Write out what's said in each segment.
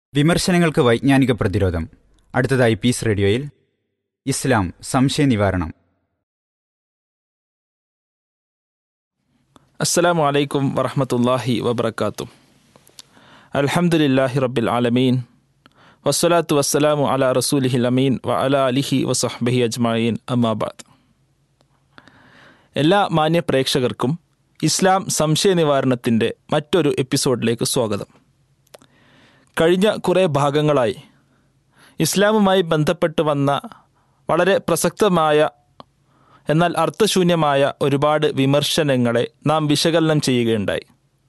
വിമർശനങ്ങൾക്ക് വൈജ്ഞാനിക പ്രതിരോധം അടുത്തതായി പീസ് റേഡിയോയിൽ ഇസ്ലാം സംശയ നിവാരണം അസ്സലാമു അലൈക്കും വറഹമത്തല്ലാഹി വബർക്കാത്തു അൽഹംദുലില്ലാഹി റബ്ബിൽ ആലമീൻ വസ്സലാത്തു വസ്സലാമു അല റസൂലിഹിൽ അമീൻ വ അല അലിഹി വസഹ്ബഹി അജ്മായീൻ അമ്മാബാദ് എല്ലാ മാന്യ പ്രേക്ഷകർക്കും ഇസ്ലാം സംശയ നിവാരണത്തിൻ്റെ മറ്റൊരു എപ്പിസോഡിലേക്ക് സ്വാഗതം കഴിഞ്ഞ കുറേ ഭാഗങ്ങളായി ഇസ്ലാമുമായി ബന്ധപ്പെട്ട് വന്ന വളരെ പ്രസക്തമായ എന്നാൽ അർത്ഥശൂന്യമായ ഒരുപാട് വിമർശനങ്ങളെ നാം വിശകലനം ചെയ്യുകയുണ്ടായി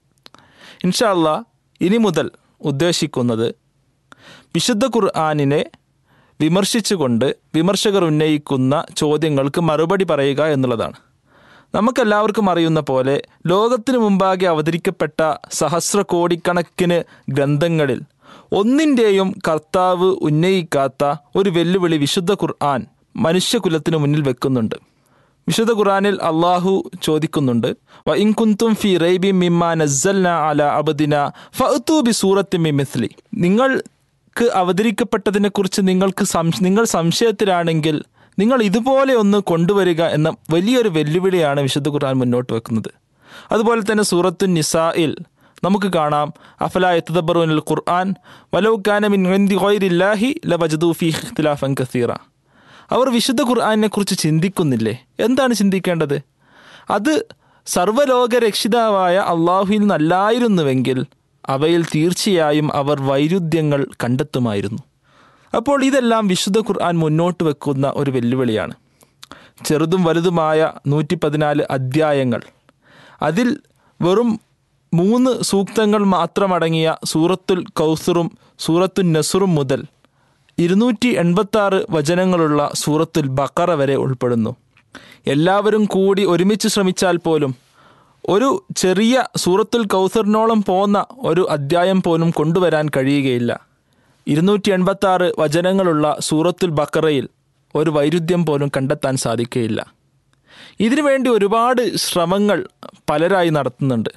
ഇൻഷാല്ല ഇനി മുതൽ ഉദ്ദേശിക്കുന്നത് വിശുദ്ധ ഖുർആാനിനെ വിമർശിച്ചുകൊണ്ട് വിമർശകർ ഉന്നയിക്കുന്ന ചോദ്യങ്ങൾക്ക് മറുപടി പറയുക എന്നുള്ളതാണ് നമുക്കെല്ലാവർക്കും അറിയുന്ന പോലെ ലോകത്തിനു മുമ്പാകെ അവതരിക്കപ്പെട്ട സഹസ്ര കോടിക്കണക്കിന് ഗ്രന്ഥങ്ങളിൽ ഒന്നിൻ്റെയും കർത്താവ് ഉന്നയിക്കാത്ത ഒരു വെല്ലുവിളി വിശുദ്ധ ഖുർആൻ മനുഷ്യകുലത്തിനു മുന്നിൽ വെക്കുന്നുണ്ട് വിശുദ്ധ ഖുറാനിൽ അള്ളാഹു ചോദിക്കുന്നുണ്ട് വ ഇൻകുന്തും ഫി റൈബി മിമ്മ നസ്സൽന അല അബദിന ഫഅ്തു ബി സൂറത്തി മിമിസ്ലി നിങ്ങൾക്ക് അവതരിക്കപ്പെട്ടതിനെക്കുറിച്ച് നിങ്ങൾക്ക് സംശ നിങ്ങൾ സംശയത്തിലാണെങ്കിൽ നിങ്ങൾ ഇതുപോലെ ഒന്ന് കൊണ്ടുവരിക എന്ന വലിയൊരു വെല്ലുവിളിയാണ് വിശുദ്ധ ഖുർആൻ മുന്നോട്ട് വെക്കുന്നത് അതുപോലെ തന്നെ സൂറത്തു നിസായിൽ നമുക്ക് കാണാം അഫല എത്തദബറുനിൽ ഖുർആൻ വലൗക്കാന മിൻ ഇൻദി ഗൈരില്ലാഹി ലവജദു ഫീ ഇഖ്തിലാഫൻ കസീറ അവർ വിശുദ്ധ ഖുർആാനിനെ കുറിച്ച് ചിന്തിക്കുന്നില്ലേ എന്താണ് ചിന്തിക്കേണ്ടത് അത് സർവ്വലോക രക്ഷിതാവായ അള്ളാഹുവിൽ നിന്നല്ലായിരുന്നുവെങ്കിൽ അവയിൽ തീർച്ചയായും അവർ വൈരുദ്ധ്യങ്ങൾ കണ്ടെത്തുമായിരുന്നു അപ്പോൾ ഇതെല്ലാം വിശുദ്ധ ഖുർആൻ മുന്നോട്ട് വെക്കുന്ന ഒരു വെല്ലുവിളിയാണ് ചെറുതും വലുതുമായ നൂറ്റി പതിനാല് അധ്യായങ്ങൾ അതിൽ വെറും മൂന്ന് സൂക്തങ്ങൾ മാത്രമടങ്ങിയ സൂറത്തുൽ കൗസറും സൂറത്തുൽ നസുറും മുതൽ ഇരുന്നൂറ്റി എൺപത്തി ആറ് വചനങ്ങളുള്ള സൂറത്തുൽ ബക്കറ വരെ ഉൾപ്പെടുന്നു എല്ലാവരും കൂടി ഒരുമിച്ച് ശ്രമിച്ചാൽ പോലും ഒരു ചെറിയ സൂറത്തുൽ കൗസറിനോളം പോന്ന ഒരു അധ്യായം പോലും കൊണ്ടുവരാൻ കഴിയുകയില്ല ഇരുന്നൂറ്റി എൺപത്തി ആറ് വചനങ്ങളുള്ള സൂറത്തുൽ ബക്കറയിൽ ഒരു വൈരുദ്ധ്യം പോലും കണ്ടെത്താൻ സാധിക്കുകയില്ല ഇതിനുവേണ്ടി ഒരുപാട് ശ്രമങ്ങൾ പലരായി നടത്തുന്നുണ്ട്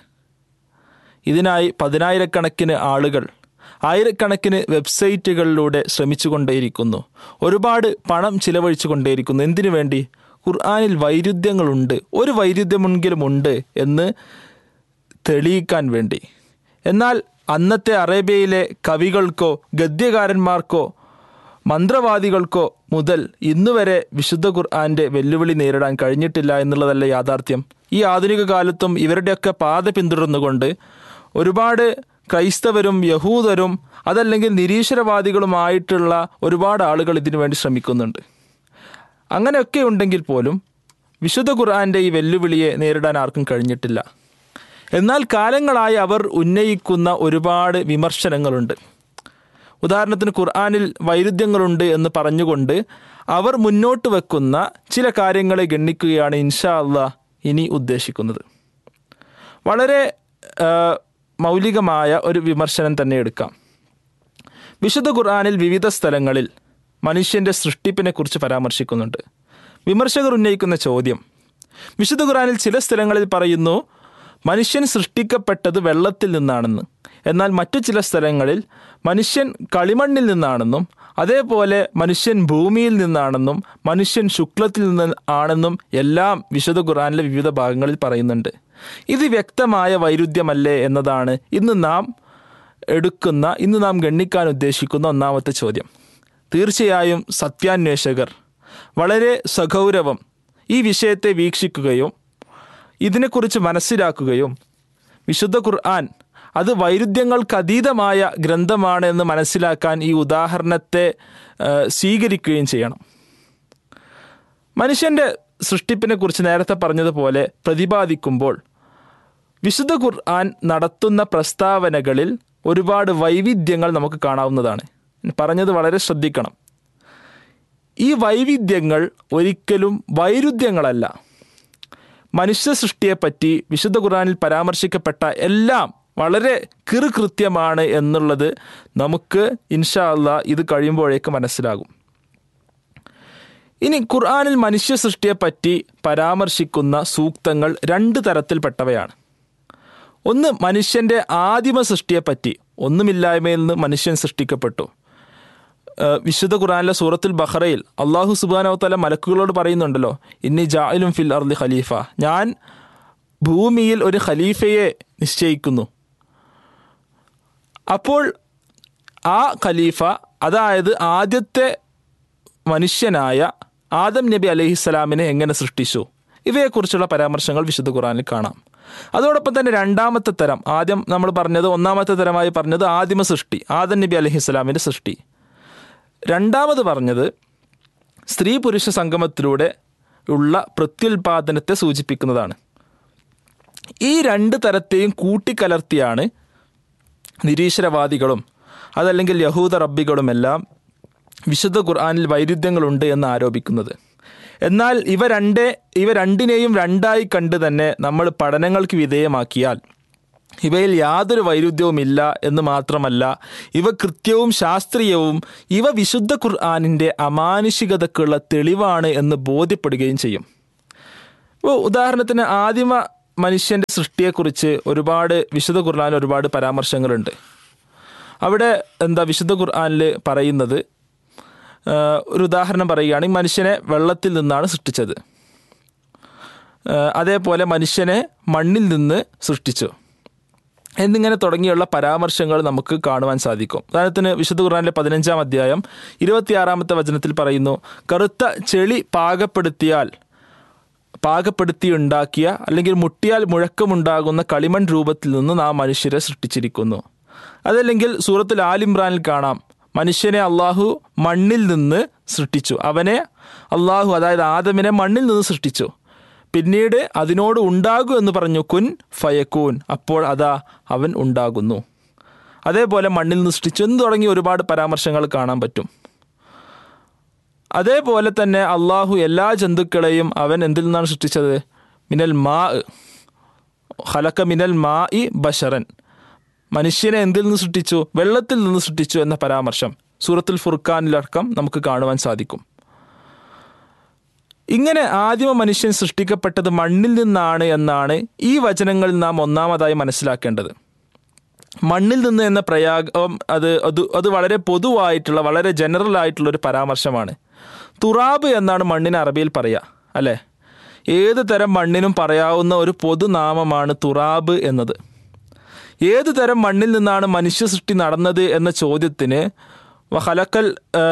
ഇതിനായി പതിനായിരക്കണക്കിന് ആളുകൾ ആയിരക്കണക്കിന് വെബ്സൈറ്റുകളിലൂടെ ശ്രമിച്ചുകൊണ്ടേയിരിക്കുന്നു ഒരുപാട് പണം ചിലവഴിച്ചു കൊണ്ടേയിരിക്കുന്നു എന്തിനു വേണ്ടി ഖുർആാനിൽ വൈരുദ്ധ്യങ്ങളുണ്ട് ഒരു വൈരുദ്ധ്യമെങ്കിലും ഉണ്ട് എന്ന് തെളിയിക്കാൻ വേണ്ടി എന്നാൽ അന്നത്തെ അറേബ്യയിലെ കവികൾക്കോ ഗദ്യകാരന്മാർക്കോ മന്ത്രവാദികൾക്കോ മുതൽ ഇന്നുവരെ വിശുദ്ധ ഖുർആന്റെ വെല്ലുവിളി നേരിടാൻ കഴിഞ്ഞിട്ടില്ല എന്നുള്ളതല്ല യാഥാർത്ഥ്യം ഈ ആധുനിക കാലത്തും ഇവരുടെയൊക്കെ പാത പിന്തുടർന്നുകൊണ്ട് ഒരുപാട് ക്രൈസ്തവരും യഹൂദരും അതല്ലെങ്കിൽ നിരീശ്വരവാദികളുമായിട്ടുള്ള ഒരുപാട് ആളുകൾ ഇതിനു വേണ്ടി ശ്രമിക്കുന്നുണ്ട് അങ്ങനെയൊക്കെ ഉണ്ടെങ്കിൽ പോലും വിശുദ്ധ ഖുർആന്റെ ഈ വെല്ലുവിളിയെ നേരിടാൻ ആർക്കും കഴിഞ്ഞിട്ടില്ല എന്നാൽ കാലങ്ങളായി അവർ ഉന്നയിക്കുന്ന ഒരുപാട് വിമർശനങ്ങളുണ്ട് ഉദാഹരണത്തിന് ഖുർആാനിൽ വൈരുദ്ധ്യങ്ങളുണ്ട് എന്ന് പറഞ്ഞുകൊണ്ട് അവർ മുന്നോട്ട് വെക്കുന്ന ചില കാര്യങ്ങളെ ഗണ്ണിക്കുകയാണ് ഇൻഷാ അള്ളാ ഇനി ഉദ്ദേശിക്കുന്നത് വളരെ മൗലികമായ ഒരു വിമർശനം തന്നെ എടുക്കാം വിശുദ്ധ ഖുർആാനിൽ വിവിധ സ്ഥലങ്ങളിൽ മനുഷ്യൻ്റെ സൃഷ്ടിപ്പിനെ കുറിച്ച് പരാമർശിക്കുന്നുണ്ട് വിമർശകർ ഉന്നയിക്കുന്ന ചോദ്യം വിശുദ്ധ ഖുർആാനിൽ ചില സ്ഥലങ്ങളിൽ പറയുന്നു മനുഷ്യൻ സൃഷ്ടിക്കപ്പെട്ടത് വെള്ളത്തിൽ നിന്നാണെന്ന് എന്നാൽ മറ്റു ചില സ്ഥലങ്ങളിൽ മനുഷ്യൻ കളിമണ്ണിൽ നിന്നാണെന്നും അതേപോലെ മനുഷ്യൻ ഭൂമിയിൽ നിന്നാണെന്നും മനുഷ്യൻ ശുക്ലത്തിൽ നിന്ന് ആണെന്നും എല്ലാം വിശുദ്ധ ഖുർആാനിലെ വിവിധ ഭാഗങ്ങളിൽ പറയുന്നുണ്ട് ഇത് വ്യക്തമായ വൈരുദ്ധ്യമല്ലേ എന്നതാണ് ഇന്ന് നാം എടുക്കുന്ന ഇന്ന് നാം ഗണ്ണിക്കാൻ ഉദ്ദേശിക്കുന്ന ഒന്നാമത്തെ ചോദ്യം തീർച്ചയായും സത്യാന്വേഷകർ വളരെ സഗൗരവം ഈ വിഷയത്തെ വീക്ഷിക്കുകയും ഇതിനെക്കുറിച്ച് മനസ്സിലാക്കുകയും വിശുദ്ധ ഖുർആൻ അത് വൈരുദ്ധ്യങ്ങൾക്ക് അതീതമായ ഗ്രന്ഥമാണ് എന്ന് മനസ്സിലാക്കാൻ ഈ ഉദാഹരണത്തെ സ്വീകരിക്കുകയും ചെയ്യണം മനുഷ്യൻ്റെ സൃഷ്ടിപ്പിനെ കുറിച്ച് നേരത്തെ പറഞ്ഞതുപോലെ പ്രതിപാദിക്കുമ്പോൾ വിശുദ്ധ ഖുർആൻ നടത്തുന്ന പ്രസ്താവനകളിൽ ഒരുപാട് വൈവിധ്യങ്ങൾ നമുക്ക് കാണാവുന്നതാണ് പറഞ്ഞത് വളരെ ശ്രദ്ധിക്കണം ഈ വൈവിധ്യങ്ങൾ ഒരിക്കലും വൈരുദ്ധ്യങ്ങളല്ല മനുഷ്യ സൃഷ്ടിയെപ്പറ്റി വിശുദ്ധ ഖുർആനിൽ പരാമർശിക്കപ്പെട്ട എല്ലാം വളരെ കൃത്യമാണ് എന്നുള്ളത് നമുക്ക് ഇൻഷാ അള്ളാ ഇത് കഴിയുമ്പോഴേക്ക് മനസ്സിലാകും ഇനി ഖുർആനിൽ മനുഷ്യ സൃഷ്ടിയെപ്പറ്റി പരാമർശിക്കുന്ന സൂക്തങ്ങൾ രണ്ട് തരത്തിൽപ്പെട്ടവയാണ് ഒന്ന് മനുഷ്യൻ്റെ ആദിമ സൃഷ്ടിയെപ്പറ്റി ഒന്നുമില്ലായ്മയിൽ നിന്ന് മനുഷ്യൻ സൃഷ്ടിക്കപ്പെട്ടു ഏഹ് വിശുദ്ധ ഖുറാനിലെ സൂറത്തുൽ ബഹ്റയിൽ അള്ളാഹു സുബാനവത്തല മലക്കുകളോട് പറയുന്നുണ്ടല്ലോ ഇന്നി ജായിലും ഫിൽ അർദി ഖലീഫ ഞാൻ ഭൂമിയിൽ ഒരു ഖലീഫയെ നിശ്ചയിക്കുന്നു അപ്പോൾ ആ ഖലീഫ അതായത് ആദ്യത്തെ മനുഷ്യനായ ആദം നബി അലഹിസ്സലാമിനെ എങ്ങനെ സൃഷ്ടിച്ചു ഇവയെക്കുറിച്ചുള്ള പരാമർശങ്ങൾ വിശുദ്ധ ഖുറാനിൽ കാണാം അതോടൊപ്പം തന്നെ രണ്ടാമത്തെ തരം ആദ്യം നമ്മൾ പറഞ്ഞത് ഒന്നാമത്തെ തരമായി പറഞ്ഞത് ആദിമ സൃഷ്ടി ആദം നബി അലഹിസ്സലാമിൻ്റെ സൃഷ്ടി രണ്ടാമത് പറഞ്ഞത് സ്ത്രീ പുരുഷ സംഗമത്തിലൂടെ ഉള്ള പ്രത്യുൽപാദനത്തെ സൂചിപ്പിക്കുന്നതാണ് ഈ രണ്ട് തരത്തെയും കൂട്ടിക്കലർത്തിയാണ് നിരീശ്വരവാദികളും അതല്ലെങ്കിൽ യഹൂദ റബ്ബികളുമെല്ലാം വിശുദ്ധ ഖുർആാനിൽ വൈരുദ്ധ്യങ്ങളുണ്ട് എന്ന് ആരോപിക്കുന്നത് എന്നാൽ ഇവ രണ്ടേ ഇവ രണ്ടിനെയും രണ്ടായി കണ്ട് തന്നെ നമ്മൾ പഠനങ്ങൾക്ക് വിധേയമാക്കിയാൽ ഇവയിൽ യാതൊരു വൈരുദ്ധ്യവുമില്ല എന്ന് മാത്രമല്ല ഇവ കൃത്യവും ശാസ്ത്രീയവും ഇവ വിശുദ്ധ ഖുർആാനിൻ്റെ അമാനുഷികതക്കുള്ള തെളിവാണ് എന്ന് ബോധ്യപ്പെടുകയും ചെയ്യും ഇപ്പോൾ ഉദാഹരണത്തിന് ആദിമ മനുഷ്യൻ്റെ സൃഷ്ടിയെക്കുറിച്ച് ഒരുപാട് വിശുദ്ധ ഖുർആാനിൽ ഒരുപാട് പരാമർശങ്ങളുണ്ട് അവിടെ എന്താ വിശുദ്ധ ഖുർആാനിൽ പറയുന്നത് ആ, ഒരു ഉദാഹരണം പറയുകയാണെങ്കിൽ മനുഷ്യനെ വെള്ളത്തിൽ നിന്നാണ് സൃഷ്ടിച്ചത് ആ, അതേപോലെ മനുഷ്യനെ മണ്ണിൽ നിന്ന് സൃഷ്ടിച്ചു എന്നിങ്ങനെ തുടങ്ങിയുള്ള പരാമർശങ്ങൾ നമുക്ക് കാണുവാൻ സാധിക്കും ഉദാഹരണത്തിന് വിശുദ്ധ ഖുർആനിലെ പതിനഞ്ചാം അധ്യായം ഇരുപത്തിയാറാമത്തെ വചനത്തിൽ പറയുന്നു കറുത്ത ചെളി പാകപ്പെടുത്തിയാൽ പാകപ്പെടുത്തി ഉണ്ടാക്കിയ അല്ലെങ്കിൽ മുട്ടിയാൽ മുഴക്കമുണ്ടാകുന്ന കളിമൺ രൂപത്തിൽ നിന്ന് നാം മനുഷ്യരെ സൃഷ്ടിച്ചിരിക്കുന്നു അതല്ലെങ്കിൽ സൂറത്തുൽ ആലിമ്രാനിൽ കാണാം മനുഷ്യനെ അള്ളാഹു മണ്ണിൽ നിന്ന് സൃഷ്ടിച്ചു അവനെ അള്ളാഹു അതായത് ആദമിനെ മണ്ണിൽ നിന്ന് സൃഷ്ടിച്ചു പിന്നീട് അതിനോട് ഉണ്ടാകൂ എന്ന് പറഞ്ഞു കുൻ ഫയക്കൂൻ അപ്പോൾ അതാ അവൻ ഉണ്ടാകുന്നു അതേപോലെ മണ്ണിൽ നിന്ന് സൃഷ്ടിച്ചു എന്ന് തുടങ്ങി ഒരുപാട് പരാമർശങ്ങൾ കാണാൻ പറ്റും അതേപോലെ തന്നെ അള്ളാഹു എല്ലാ ജന്തുക്കളെയും അവൻ എന്തിൽ നിന്നാണ് സൃഷ്ടിച്ചത് മിനൽ മാ ഹലക്ക മിനൽ മാ ഇ ബഷറൻ മനുഷ്യനെ എന്തിൽ നിന്ന് സൃഷ്ടിച്ചു വെള്ളത്തിൽ നിന്ന് സൃഷ്ടിച്ചു എന്ന പരാമർശം സൂറത്തുൽ ഫുർഖാനിലടക്കം നമുക്ക് കാണുവാൻ സാധിക്കും ഇങ്ങനെ ആദിമ മനുഷ്യൻ സൃഷ്ടിക്കപ്പെട്ടത് മണ്ണിൽ നിന്നാണ് എന്നാണ് ഈ വചനങ്ങളിൽ നാം ഒന്നാമതായി മനസ്സിലാക്കേണ്ടത് മണ്ണിൽ നിന്ന് എന്ന പ്രയാഗം അത് അത് അത് വളരെ പൊതുവായിട്ടുള്ള വളരെ ജനറൽ ആയിട്ടുള്ള ഒരു പരാമർശമാണ് തുറാബ് എന്നാണ് മണ്ണിന് അറബിയിൽ പറയുക അല്ലേ ഏത് തരം മണ്ണിനും പറയാവുന്ന ഒരു പൊതുനാമമാണ് തുറാബ് എന്നത് ഏത് തരം മണ്ണിൽ നിന്നാണ് മനുഷ്യ സൃഷ്ടി നടന്നത് എന്ന ചോദ്യത്തിന് വഹലക്കൽ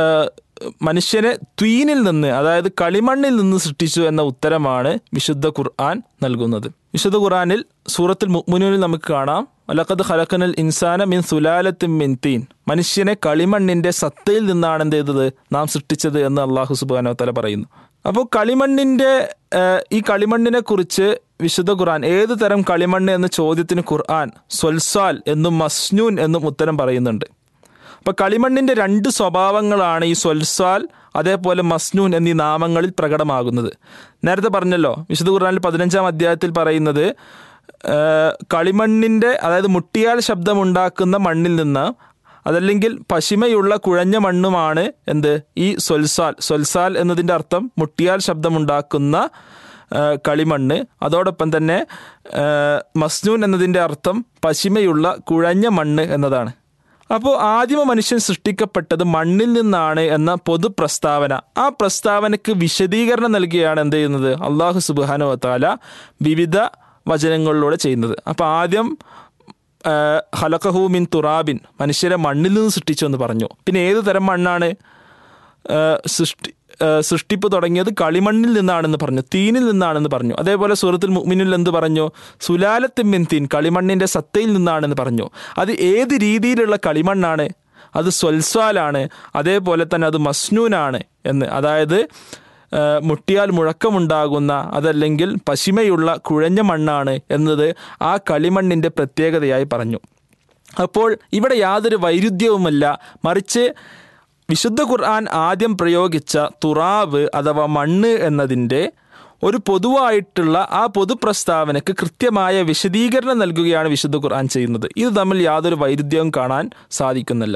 മനുഷ്യനെ ത്വീനിൽ നിന്ന് അതായത് കളിമണ്ണിൽ നിന്ന് സൃഷ്ടിച്ചു എന്ന ഉത്തരമാണ് വിശുദ്ധ ഖുർആൻ നൽകുന്നത് വിശുദ്ധ ഖുർആനിൽ സൂറത്തിൽ മുഅ്മിനൂനിൽ നമുക്ക് കാണാം അലക്കത് ഖലക്കനൽ ഇൻസാന മിൻ സുലാലത്തിൻ മിൻ തീൻ മനുഷ്യനെ കളിമണ്ണിന്റെ സത്തയിൽ നിന്നാണ് എന്ത് ചെയ്തത് നാം സൃഷ്ടിച്ചത് എന്ന് അള്ളാഹു സുബാനോ തല പറയുന്നു അപ്പോൾ കളിമണ്ണിന്റെ ഏഹ്, ഈ കളിമണ്ണിനെ കുറിച്ച് വിശുദ്ധ ഖുർആൻ ഏത് തരം കളിമണ്ണ് എന്ന ചോദ്യത്തിന് ഖുർആൻ സ്വൽസാൽ എന്നും മസ്നൂൻ എന്നും ഉത്തരം പറയുന്നുണ്ട് അപ്പോൾ കളിമണ്ണിന്റെ രണ്ട് സ്വഭാവങ്ങളാണ് ഈ സ്വൽസാൽ അതേപോലെ മസ്നൂൻ എന്നീ നാമങ്ങളിൽ പ്രകടമാകുന്നത് നേരത്തെ പറഞ്ഞല്ലോ വിശുദ്ധ ഖുർആനിൽ പതിനഞ്ചാം അധ്യായത്തിൽ പറയുന്നത് ആ, കളിമണ്ണിന്റെ അതായത് മുട്ടിയാൽ ശബ്ദമുണ്ടാക്കുന്ന മണ്ണിൽ നിന്ന് അതല്ലെങ്കിൽ പശിമയുള്ള കുഴഞ്ഞ മണ്ണുമാണ് എന്ത് ഈ സ്വൽസാൽ സ്വൽസാൽ എന്നതിൻ്റെ അർത്ഥം മുട്ടിയാൽ ശബ്ദമുണ്ടാക്കുന്ന ആ, കളിമണ്ണ് അതോടൊപ്പം തന്നെ ആ, മസ്നൂൻ എന്നതിൻ്റെ അർത്ഥം പശിമയുള്ള കുഴഞ്ഞ മണ്ണ് എന്നതാണ് അപ്പോൾ ആദിമ മനുഷ്യൻ സൃഷ്ടിക്കപ്പെട്ടത് മണ്ണിൽ നിന്നാണ് എന്ന പൊതു പ്രസ്താവന ആ പ്രസ്താവനയ്ക്ക് വിശദീകരണം നൽകുകയാണ് എന്ത് ചെയ്യുന്നത് അള്ളാഹു സുബാനു വത്താല വിവിധ വചനങ്ങളിലൂടെ ചെയ്യുന്നത് അപ്പോൾ ആദ്യം ആ, ഹലക്കഹു മിൻ തുറാബിൻ മനുഷ്യരെ മണ്ണിൽ നിന്ന് സൃഷ്ടിച്ചു എന്ന് പറഞ്ഞു പിന്നെ ഏത് തരം മണ്ണാണ് ആ, സൃഷ്ടി ആ, സൃഷ്ടിപ്പ് തുടങ്ങിയത് കളിമണ്ണിൽ നിന്നാണെന്ന് പറഞ്ഞു തീനിൽ നിന്നാണെന്ന് പറഞ്ഞു അതേപോലെ സൂറത്തുൽ മുഅ്മിനിൽ എന്ത് പറഞ്ഞു സുലാലത്തിൻ മിൻ തീൻ കളിമണ്ണിന്റെ സത്തയിൽ നിന്നാണെന്ന് പറഞ്ഞു അത് ഏത് രീതിയിലുള്ള കളിമണ്ണാണ് അത് സ്വൽസ്വാലാണ് അതേപോലെ തന്നെ അത് മസ്നൂനാണ് എന്ന് അതായത് ആ, മുട്ടിയാൽ മുഴക്കമുണ്ടാകുന്ന അതല്ലെങ്കിൽ പശിമയുള്ള കുഴഞ്ഞ മണ്ണാണ് എന്നത് ആ കളിമണ്ണിന്റെ പ്രത്യേകതയായി പറഞ്ഞു അപ്പോൾ ഇവിടെ യാതൊരു വൈരുദ്ധ്യവുമല്ല മറിച്ച് വിശുദ്ധ ഖുർആൻ ആദ്യം പ്രയോഗിച്ച തുറാവ് അഥവാ മണ്ണ് എന്നതിൻ്റെ ഒരു പൊതുവായിട്ടുള്ള ആ പൊതുപ്രസ്താവനയ്ക്ക് കൃത്യമായ വിശദീകരണം നൽകുകയാണ് വിശുദ്ധ ഖുർആൻ ചെയ്യുന്നത് ഇത് തമ്മിൽ യാതൊരു വൈരുദ്ധ്യവും കാണാൻ സാധിക്കുന്നില്ല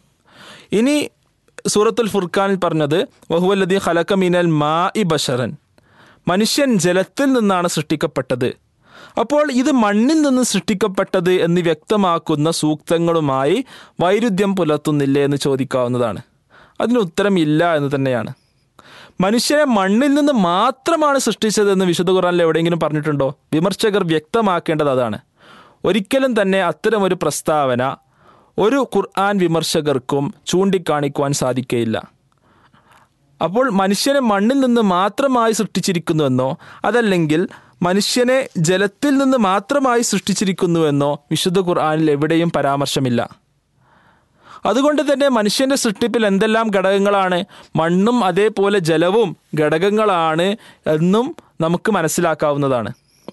ഇനി സൂറത്തുൽ ഫുർഖാനിൽ പറഞ്ഞത് വഹുവല്ലദി ഖലക മിനൽ മാ ഇ ബഷറൻ മനുഷ്യൻ ജലത്തിൽ നിന്നാണ് സൃഷ്ടിക്കപ്പെട്ടത് അപ്പോൾ ഇത് മണ്ണിൽ നിന്ന് സൃഷ്ടിക്കപ്പെട്ടത് എന്ന് വ്യക്തമാക്കുന്ന സൂക്തങ്ങളുമായി വൈരുദ്ധ്യം പുലർത്തുന്നില്ലേ എന്ന് ചോദിക്കാവുന്നതാണ് അതിന് ഉത്തരം ഇല്ല എന്ന് തന്നെയാണ് മനുഷ്യനെ മണ്ണിൽ നിന്ന് മാത്രമാണ് സൃഷ്ടിച്ചതെന്ന് വിശുദ്ധ ഖുറാനിൽ എവിടെയെങ്കിലും പറഞ്ഞിട്ടുണ്ടോ വിമർശകർ വ്യക്തമാക്കേണ്ടത് അതാണ് ഒരിക്കലും തന്നെ അത്തരമൊരു പ്രസ്താവന ഒരു ഖുർആൻ വിമർശകർക്കും ചൂണ്ടിക്കാണിക്കുവാൻ സാധിക്കയില്ല അപ്പോൾ മനുഷ്യനെ മണ്ണിൽ നിന്ന് മാത്രമായി സൃഷ്ടിച്ചിരിക്കുന്നുവെന്നോ അതല്ലെങ്കിൽ മനുഷ്യനെ ജലത്തിൽ നിന്ന് മാത്രമായി സൃഷ്ടിച്ചിരിക്കുന്നുവെന്നോ വിശുദ്ധ ഖുർആനിൽ എവിടെയും പരാമർശമില്ല അതുകൊണ്ട് തന്നെ മനുഷ്യന്റെ സൃഷ്ടിപ്പിൽ എന്തെല്ലാം ഘടകങ്ങളാണ് മണ്ണും അതേപോലെ ജലവും ഘടകങ്ങളാണ് എന്നും നമുക്ക് മനസ്സിലാക്കാവുന്നതാണ്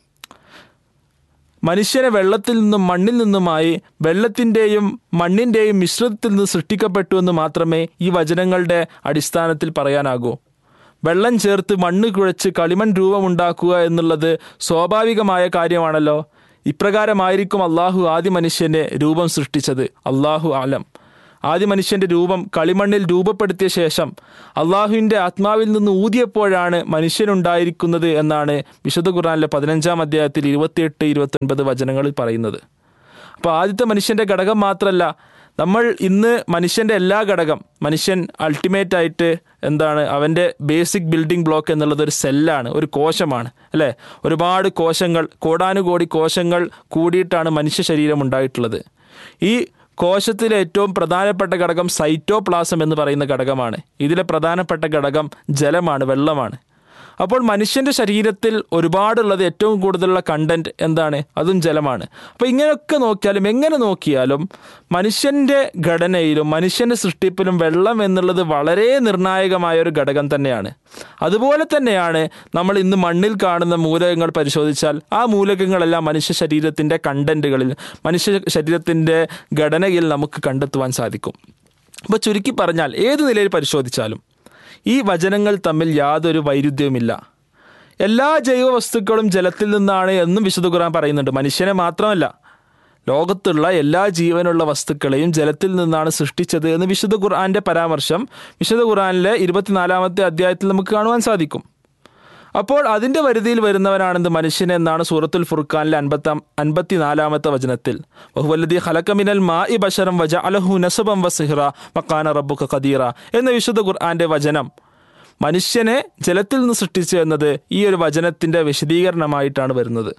മനുഷ്യനെ വെള്ളത്തിൽ നിന്നും മണ്ണിൽ നിന്നുമായി വെള്ളത്തിൻ്റെയും മണ്ണിൻ്റെയും മിശ്രിതത്തിൽ നിന്ന് സൃഷ്ടിക്കപ്പെട്ടു എന്ന് മാത്രമേ ഈ വചനങ്ങളുടെ അടിസ്ഥാനത്തിൽ പറയാനാകൂ വെള്ളം ചേർത്ത് മണ്ണ് കുഴച്ച് കളിമൺ രൂപമുണ്ടാക്കുക എന്നുള്ളത് സ്വാഭാവികമായ കാര്യമാണല്ലോ ഇപ്രകാരമായിരിക്കും അള്ളാഹു ആദ്യ മനുഷ്യനെ രൂപം സൃഷ്ടിച്ചത് അള്ളാഹു ആലം ആദ്യ മനുഷ്യന്റെ രൂപം കളിമണ്ണിൽ രൂപപ്പെടുത്തിയ ശേഷം അള്ളാഹുവിൻ്റെ ആത്മാവിൽ നിന്ന് ഊതിയപ്പോഴാണ് മനുഷ്യനുണ്ടായിരിക്കുന്നത് എന്നാണ് വിശുദ്ധ ഖുർആനിലെ പതിനഞ്ചാം അധ്യായത്തിൽ ഇരുപത്തിയെട്ട് ഇരുപത്തൊൻപത് വചനങ്ങളിൽ പറയുന്നത് അപ്പോൾ ആദ്യത്തെ മനുഷ്യന്റെ ഘടകം മാത്രമല്ല നമ്മൾ ഇന്ന് മനുഷ്യന്റെ എല്ലാ ഘടകം മനുഷ്യൻ അൾട്ടിമേറ്റ് ആയിട്ട് എന്താണ് അവൻ്റെ ബേസിക് ബിൽഡിംഗ് ബ്ലോക്ക് എന്നുള്ളത് ഒരു സെല്ലാണ് ഒരു കോശമാണ് അല്ലേ ഒരുപാട് കോശങ്ങൾ കോടാനുകോടി കോശങ്ങൾ കൂടിയിട്ടാണ് മനുഷ്യ ശരീരം ഉണ്ടായിട്ടുള്ളത് ഈ കോശത്തിലെ ഏറ്റവും പ്രധാനപ്പെട്ട ഘടകം സൈറ്റോപ്ലാസം എന്ന് പറയുന്ന ഘടകമാണ് ഇതിലെ പ്രധാനപ്പെട്ട ഘടകം ജലമാണ് വെള്ളമാണ് അപ്പോൾ മനുഷ്യന്റെ ശരീരത്തിൽ ഒരുപാടുള്ളത് ഏറ്റവും കൂടുതലുള്ള കണ്ടന്റ് എന്താണ് അതും ജലമാണ് അപ്പോൾ ഇങ്ങനെയൊക്കെ നോക്കിയാലും എങ്ങനെ നോക്കിയാലും മനുഷ്യന്റെ ഘടനയിലും മനുഷ്യന്റെ സൃഷ്ടിപ്പിലും വെള്ളം എന്നുള്ളത് വളരെ നിർണായകമായ ഒരു ഘടകം തന്നെയാണ് അതുപോലെ തന്നെയാണ് നമ്മൾ ഇന്ന് മണ്ണിൽ കാണുന്ന മൂലകങ്ങൾ പരിശോധിച്ചാൽ ആ മൂലകങ്ങളെല്ലാം മനുഷ്യ ശരീരത്തിന്റെ കണ്ടന്റുകളിൽ മനുഷ്യ ശരീരത്തിന്റെ ഘടനയിൽ നമുക്ക് കണ്ടെത്തുവാൻ സാധിക്കും അപ്പോൾ ചുരുക്കി പറഞ്ഞാൽ ഏത് നിലയിൽ പരിശോധിച്ചാലും ഈ വചനങ്ങൾ തമ്മിൽ യാതൊരു വൈരുദ്ധ്യവുമില്ല എല്ലാ ജൈവ വസ്തുക്കളും ജലത്തിൽ നിന്നാണ് എന്നും വിശുദ്ധ ഖുർആൻ പറയുന്നുണ്ട് മനുഷ്യനെ മാത്രമല്ല ലോകത്തുള്ള എല്ലാ ജീവനുള്ള വസ്തുക്കളെയും ജലത്തിൽ നിന്നാണ് സൃഷ്ടിച്ചത് എന്ന് വിശുദ്ധ ഖുർആന്റെ പരാമർശം വിശുദ്ധ ഖുർആനിലെ ഇരുപത്തിനാലാമത്തെ അധ്യായത്തിൽ നമുക്ക് കാണുവാൻ സാധിക്കും അപ്പോൾ അതിന്റെ വരുതിയിൽ വരുന്നവനാണെന്ന് മനുഷ്യൻ എന്നാണ് സൂറത്തുൽ ഫുർഖാനിലെ അൻപത്താം അൻപത്തിനാലാമത്തെ വചനത്തിൽ ബഹുവല്ലതി ഹലക്കമിനൽ മാ ഇ ബഷറം വജ അലഹു നസബം വസിഹ്റ മക്കാന റബ്ബുക ഖദീറ എന്ന വിശുദ്ധ ഖുർആന്റെ വചനം മനുഷ്യനെ ജലത്തിൽ നിന്ന് സൃഷ്ടിച്ചു എന്നത് ഈ ഒരു വചനത്തിന്റെ വിശദീകരണമായിട്ടാണ് വരുന്നത്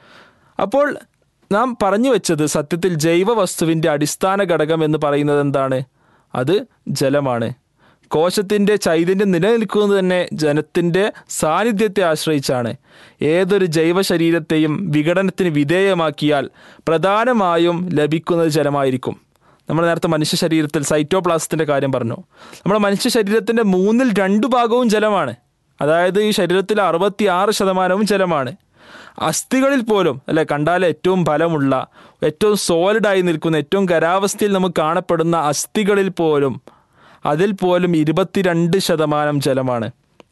അപ്പോൾ നാം പറഞ്ഞു വെച്ചത് സത്യത്തിൽ ജൈവ വസ്തുവിൻ്റെ അടിസ്ഥാന ഘടകം എന്ന് പറയുന്നത് എന്താണ് അത് ജലമാണ് കോശത്തിൻ്റെ ചൈതന്യം നിലനിൽക്കുന്നത് തന്നെ ജലത്തിൻ്റെ സാന്നിധ്യത്തെ ആശ്രയിച്ചാണ് ഏതൊരു ജൈവ ശരീരത്തെയും വിഘടനത്തിന് വിധേയമാക്കിയാൽ പ്രധാനമായും ലഭിക്കുന്നത് ജലമായിരിക്കും നമ്മൾ നേരത്തെ മനുഷ്യ ശരീരത്തിൽ സൈറ്റോപ്ലാസത്തിൻ്റെ കാര്യം പറഞ്ഞു നമ്മുടെ മനുഷ്യ ശരീരത്തിൻ്റെ മൂന്നിൽ രണ്ടു ഭാഗവും ജലമാണ് അതായത് ഈ ശരീരത്തിൽ അറുപത്തി ആറ് ശതമാനവും ജലമാണ് അസ്ഥികളിൽ പോലും അല്ലെ കണ്ടാൽ ഏറ്റവും ബലമുള്ള ഏറ്റവും സോളിഡായി നിൽക്കുന്ന ഏറ്റവും ഖരാവസ്ഥയിൽ നമുക്ക് കാണപ്പെടുന്ന അസ്ഥികളിൽ പോലും അതിൽ പോലും ഇരുപത്തിരണ്ട് ശതമാനം ജലമാണ്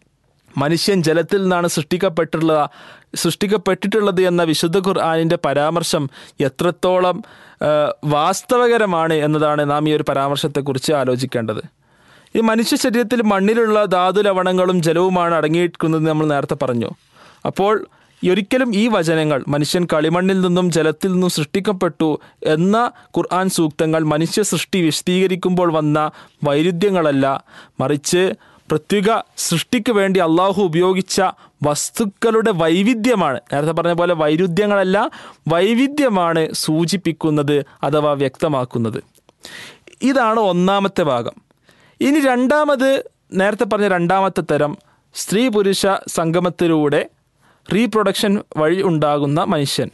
മനുഷ്യൻ ജലത്തിൽ നിന്നാണ് സൃഷ്ടിക്കപ്പെട്ടുള്ള സൃഷ്ടിക്കപ്പെട്ടിട്ടുള്ളത് എന്ന വിശുദ്ധ ഖുർആാനിൻ്റെ പരാമർശം എത്രത്തോളം ആ, വാസ്തവകരമാണ് എന്നതാണ് നാം ഈ ഒരു പരാമർശത്തെക്കുറിച്ച് ആലോചിക്കേണ്ടത് ഈ മനുഷ്യ ശരീരത്തിൽ മണ്ണിലുള്ള ധാതു ലവണങ്ങളും ജലവുമാണ് അടങ്ങിയിരിക്കുന്നത് നമ്മൾ നേരത്തെ പറഞ്ഞു അപ്പോൾ ഒരിക്കലും ഈ വചനങ്ങൾ മനുഷ്യൻ കളിമണ്ണിൽ നിന്നും ജലത്തിൽ നിന്നും സൃഷ്ടിക്കപ്പെട്ടു എന്ന ഖുർആൻ സൂക്തങ്ങൾ മനുഷ്യ സൃഷ്ടി വിശദീകരിക്കുമ്പോൾ വന്ന വൈരുദ്ധ്യങ്ങളല്ല മറിച്ച് പ്രത്യേക സൃഷ്ടിക്ക് വേണ്ടി അള്ളാഹു ഉപയോഗിച്ച വസ്തുക്കളുടെ വൈവിധ്യമാണ് നേരത്തെ പറഞ്ഞ പോലെ വൈരുദ്ധ്യങ്ങളല്ല വൈവിധ്യമാണ് സൂചിപ്പിക്കുന്നത് അഥവാ വ്യക്തമാക്കുന്നത് ഇതാണ് ഒന്നാമത്തെ ഭാഗം ഇനി രണ്ടാമത് നേരത്തെ പറഞ്ഞ രണ്ടാമത്തെ തരം സ്ത്രീ പുരുഷ സംഗമത്തിലൂടെ റീപ്രൊഡക്ഷൻ വഴി ഉണ്ടാകുന്ന മനുഷ്യൻ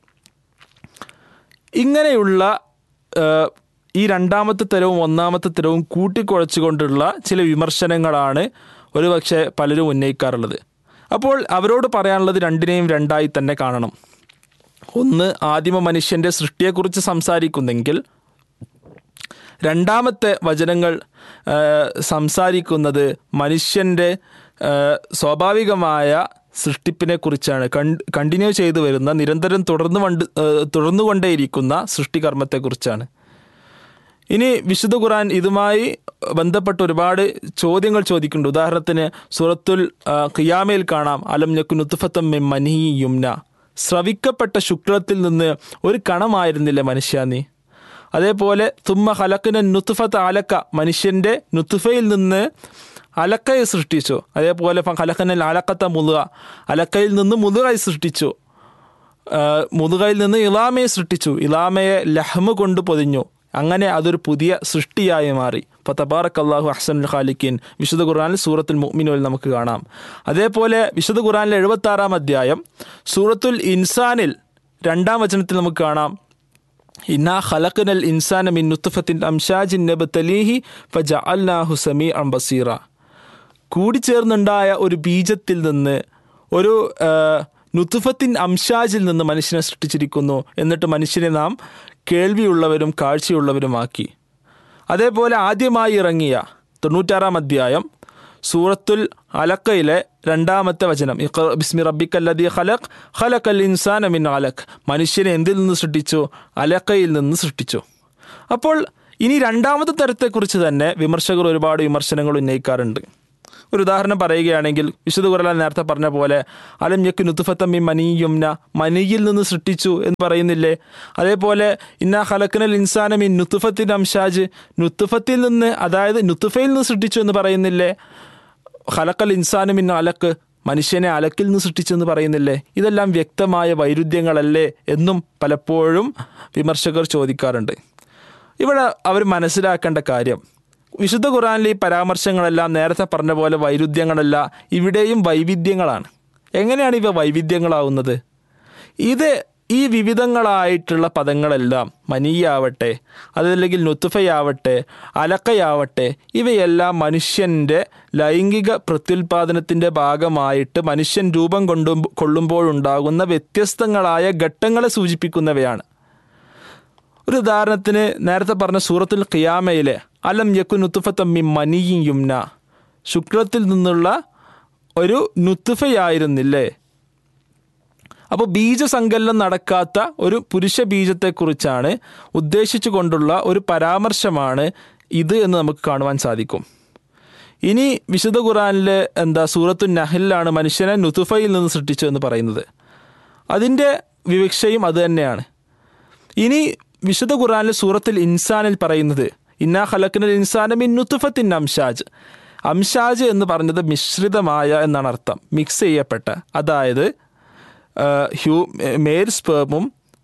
ഇങ്ങനെയുള്ള ഏഹ്, ഈ രണ്ടാമത്തെ തരവും ഒന്നാമത്തെ തരവും കൂട്ടിക്കുഴച്ചുകൊണ്ടുള്ള ചില വിമർശനങ്ങളാണ് ഒരുപക്ഷെ പലരും ഉന്നയിക്കാറുള്ളത് അപ്പോൾ അവരോട് പറയാനുള്ളത് രണ്ടിനെയും രണ്ടായി തന്നെ കാണണം ഒന്ന് ആദിമ മനുഷ്യൻ്റെ സൃഷ്ടിയെക്കുറിച്ച് സംസാരിക്കുന്നെങ്കിൽ രണ്ടാമത്തെ വചനങ്ങൾ ആ, സംസാരിക്കുന്നത് മനുഷ്യൻ്റെ ആ, സ്വാഭാവികമായ സൃഷ്ടിപ്പിനെ കുറിച്ചാണ് കണ്ടിന്യൂ ചെയ്തു വരുന്ന നിരന്തരം തുടർന്നു വണ്ട് ആ, തുടർന്നുകൊണ്ടേയിരിക്കുന്ന സൃഷ്ടികർമ്മത്തെക്കുറിച്ചാണ് ഇനി വിശുദ്ധ ഖുർആൻ ഇതുമായി ബന്ധപ്പെട്ട് ഒരുപാട് ചോദ്യങ്ങൾ ചോദിക്കുന്നുണ്ട് ഉദാഹരണത്തിന് സൂറത്തുൽ ആ, ഖിയാമയിൽ കാണാം അലം ഞക്കു നുത്തുഫത്തം മിൻ മനി യുംന സ്രവിക്കപ്പെട്ട ശുക്ലത്തിൽ നിന്ന് ഒരു കണമായിരുന്നില്ലേ മനുഷ്യ നീ അതേപോലെ തുമ്മ ഹലക്കിന നുത്തുഫത്ത് അലക്ക മനുഷ്യൻ്റെ നുത്തുഫയിൽ നിന്ന് അലക്കയെ സൃഷ്ടിച്ചു അതേപോലെ ഹലക്കനൽ അലക്കത്ത മുതുക അലക്കയിൽ നിന്ന് മുതുകായി സൃഷ്ടിച്ചു ആ, മുതുകയിൽ നിന്ന് ഇലാമയെ സൃഷ്ടിച്ചു ഇലാമയെ ലഹ്മ കൊണ്ട് പൊതിഞ്ഞു അങ്ങനെ അതൊരു പുതിയ സൃഷ്ടിയായി മാറി ഇപ്പോൾ തബാറക് അള്ളാഹു അഹ്സൻ ഖാലിക്കിൻ വിശുദ്ധ ഖുർആനിൽ സൂറത്തുൽ മുഅ്മിനുൽ നമുക്ക് കാണാം അതേപോലെ വിശുദ്ധ ഖുർആനിലെ എഴുപത്തി ആറാം അധ്യായം സൂറത്തുൽ ഇൻസാനിൽ രണ്ടാം വചനത്തിൽ നമുക്ക് കാണാം ഇന്നാ ഖലഖനൽ ഇൻസാന മിൻ നുത്ഫത്തിൻ അംഷാജിൻ നബ്തലീഹി ഫജഅൽനാഹു സമീഅൻ ബസീറ കൂടിച്ചേർന്നുണ്ടായ ഒരു ബീജത്തിൽ നിന്ന് ഒരു ആ, നുത്തുഫത്തിൻ അംഷാജിൽ നിന്ന് മനുഷ്യനെ സൃഷ്ടിച്ചിരിക്കുന്നു എന്നിട്ട് മനുഷ്യനെ നാം കേൾവിയുള്ളവരും കാഴ്ചയുള്ളവരുമാക്കി അതേപോലെ ആദ്യമായി ഇറങ്ങിയ തൊണ്ണൂറ്റാറാം അധ്യായം സൂറത്തുൽ അലക്കയിലെ രണ്ടാമത്തെ വചനം ഇഖ്റ ബിസ്മി റബ്ബിക്കല്ലദീ ഖലഖ് ഖലഖൽ ഇൻസാന മിൻ അലഖ് മനുഷ്യനെ എന്തിൽ നിന്ന് സൃഷ്ടിച്ചു അലക്കയിൽ നിന്ന് സൃഷ്ടിച്ചു അപ്പോൾ ഇനി രണ്ടാമത്തെ തരത്തെക്കുറിച്ച് തന്നെ വിമർശകർ ഒരുപാട് വിമർശനങ്ങൾ ഉന്നയിക്കാറുണ്ട് ഒരു ഉദാഹരണം പറയുകയാണെങ്കിൽ വിശുദ്ധ ഖുർആൻ നേരത്തെ പറഞ്ഞ പോലെ അലം യക്ക് നുത്തുഫത്തമ്മി മനിയുംന മനിയിൽ നിന്ന് സൃഷ്ടിച്ചു എന്ന് പറയുന്നില്ലേ അതേപോലെ ഇന്ന ഹലക്കനൽ ഇൻസാനമി നുത്തുഫത്തിൻ അംഷാജ് നുത്തുഫത്തിൽ നിന്ന് അതായത് നുത്തുഫയിൽ നിന്ന് സൃഷ്ടിച്ചു എന്ന് പറയുന്നില്ലേ ഹലക്കൽ ഇൻസാനുമിൻ അലക്ക് മനുഷ്യനെ അലക്കിൽ നിന്ന് സൃഷ്ടിച്ചെന്ന് പറയുന്നില്ലേ ഇതെല്ലാം വ്യക്തമായ വൈരുദ്ധ്യങ്ങളല്ലേ എന്നും പലപ്പോഴും വിമർശകർ ചോദിക്കാറുണ്ട് ഇവിടെ അവർ മനസ്സിലാക്കേണ്ട കാര്യം വിശുദ്ധ ഖുറാനിലെ ഈ പരാമർശങ്ങളെല്ലാം നേരത്തെ പറഞ്ഞ പോലെ വൈരുദ്ധ്യങ്ങളല്ല ഇവിടെയും വൈവിധ്യങ്ങളാണ് എങ്ങനെയാണ് ഇവ വൈവിധ്യങ്ങളാവുന്നത് ഇത് ഈ വിവിധങ്ങളായിട്ടുള്ള പദങ്ങളെല്ലാം മനീയാവട്ടെ അതല്ലെങ്കിൽ നുത്തുഫയാവട്ടെ അലക്കയാവട്ടെ ഇവയെല്ലാം മനുഷ്യൻ്റെ ലൈംഗിക പ്രത്യുൽപാദനത്തിൻ്റെ ഭാഗമായിട്ട് മനുഷ്യൻ രൂപം കൊണ്ടു കൊള്ളുമ്പോഴുണ്ടാകുന്ന വ്യത്യസ്തങ്ങളായ ഘട്ടങ്ങളെ സൂചിപ്പിക്കുന്നവയാണ് ഒരു ഉദാഹരണത്തിന് നേരത്തെ പറഞ്ഞ സൂറത്തുൽ ഖിയാമയിലെ അലം യക്കു നുത്തുഫത്തമ്മി മനിയും യുംന ശുക്ലത്തിൽ നിന്നുള്ള ഒരു നുത്തുഫയായിരുന്നില്ലേ അപ്പോൾ ബീജസങ്കലനം നടക്കാത്ത ഒരു പുരുഷ ബീജത്തെക്കുറിച്ചാണ് ഉദ്ദേശിച്ചു കൊണ്ടുള്ള ഒരു പരാമർശമാണ് ഇത് എന്ന് നമുക്ക് കാണുവാൻ സാധിക്കും ഇനി വിശുദ്ധ ഖുറാനിലെ എന്താ സൂറത്തു നഹലിലാണ് മനുഷ്യനെ നുതുഫയിൽ നിന്ന് സൃഷ്ടിച്ചു എന്ന് പറയുന്നത് അതിൻ്റെ വിവക്ഷയും അത് തന്നെയാണ് ഇനി വിശുദ്ധ ഖുറാനിലെ സൂറത്തിൽ ഇൻസാനിൽ പറയുന്നത് ഇന്നാ ഖലക്കിനൽ ഇൻസാന മിൻ നുത്തുഫത്തിൻ അംഷാജ് അംഷാജ് എന്ന് പറഞ്ഞത് മിശ്രിതമായ എന്നാണ് അർത്ഥം മിക്സ് ചെയ്യപ്പെട്ട അതായത് ആ, ഹ്യൂ മേൽ സ്പേമും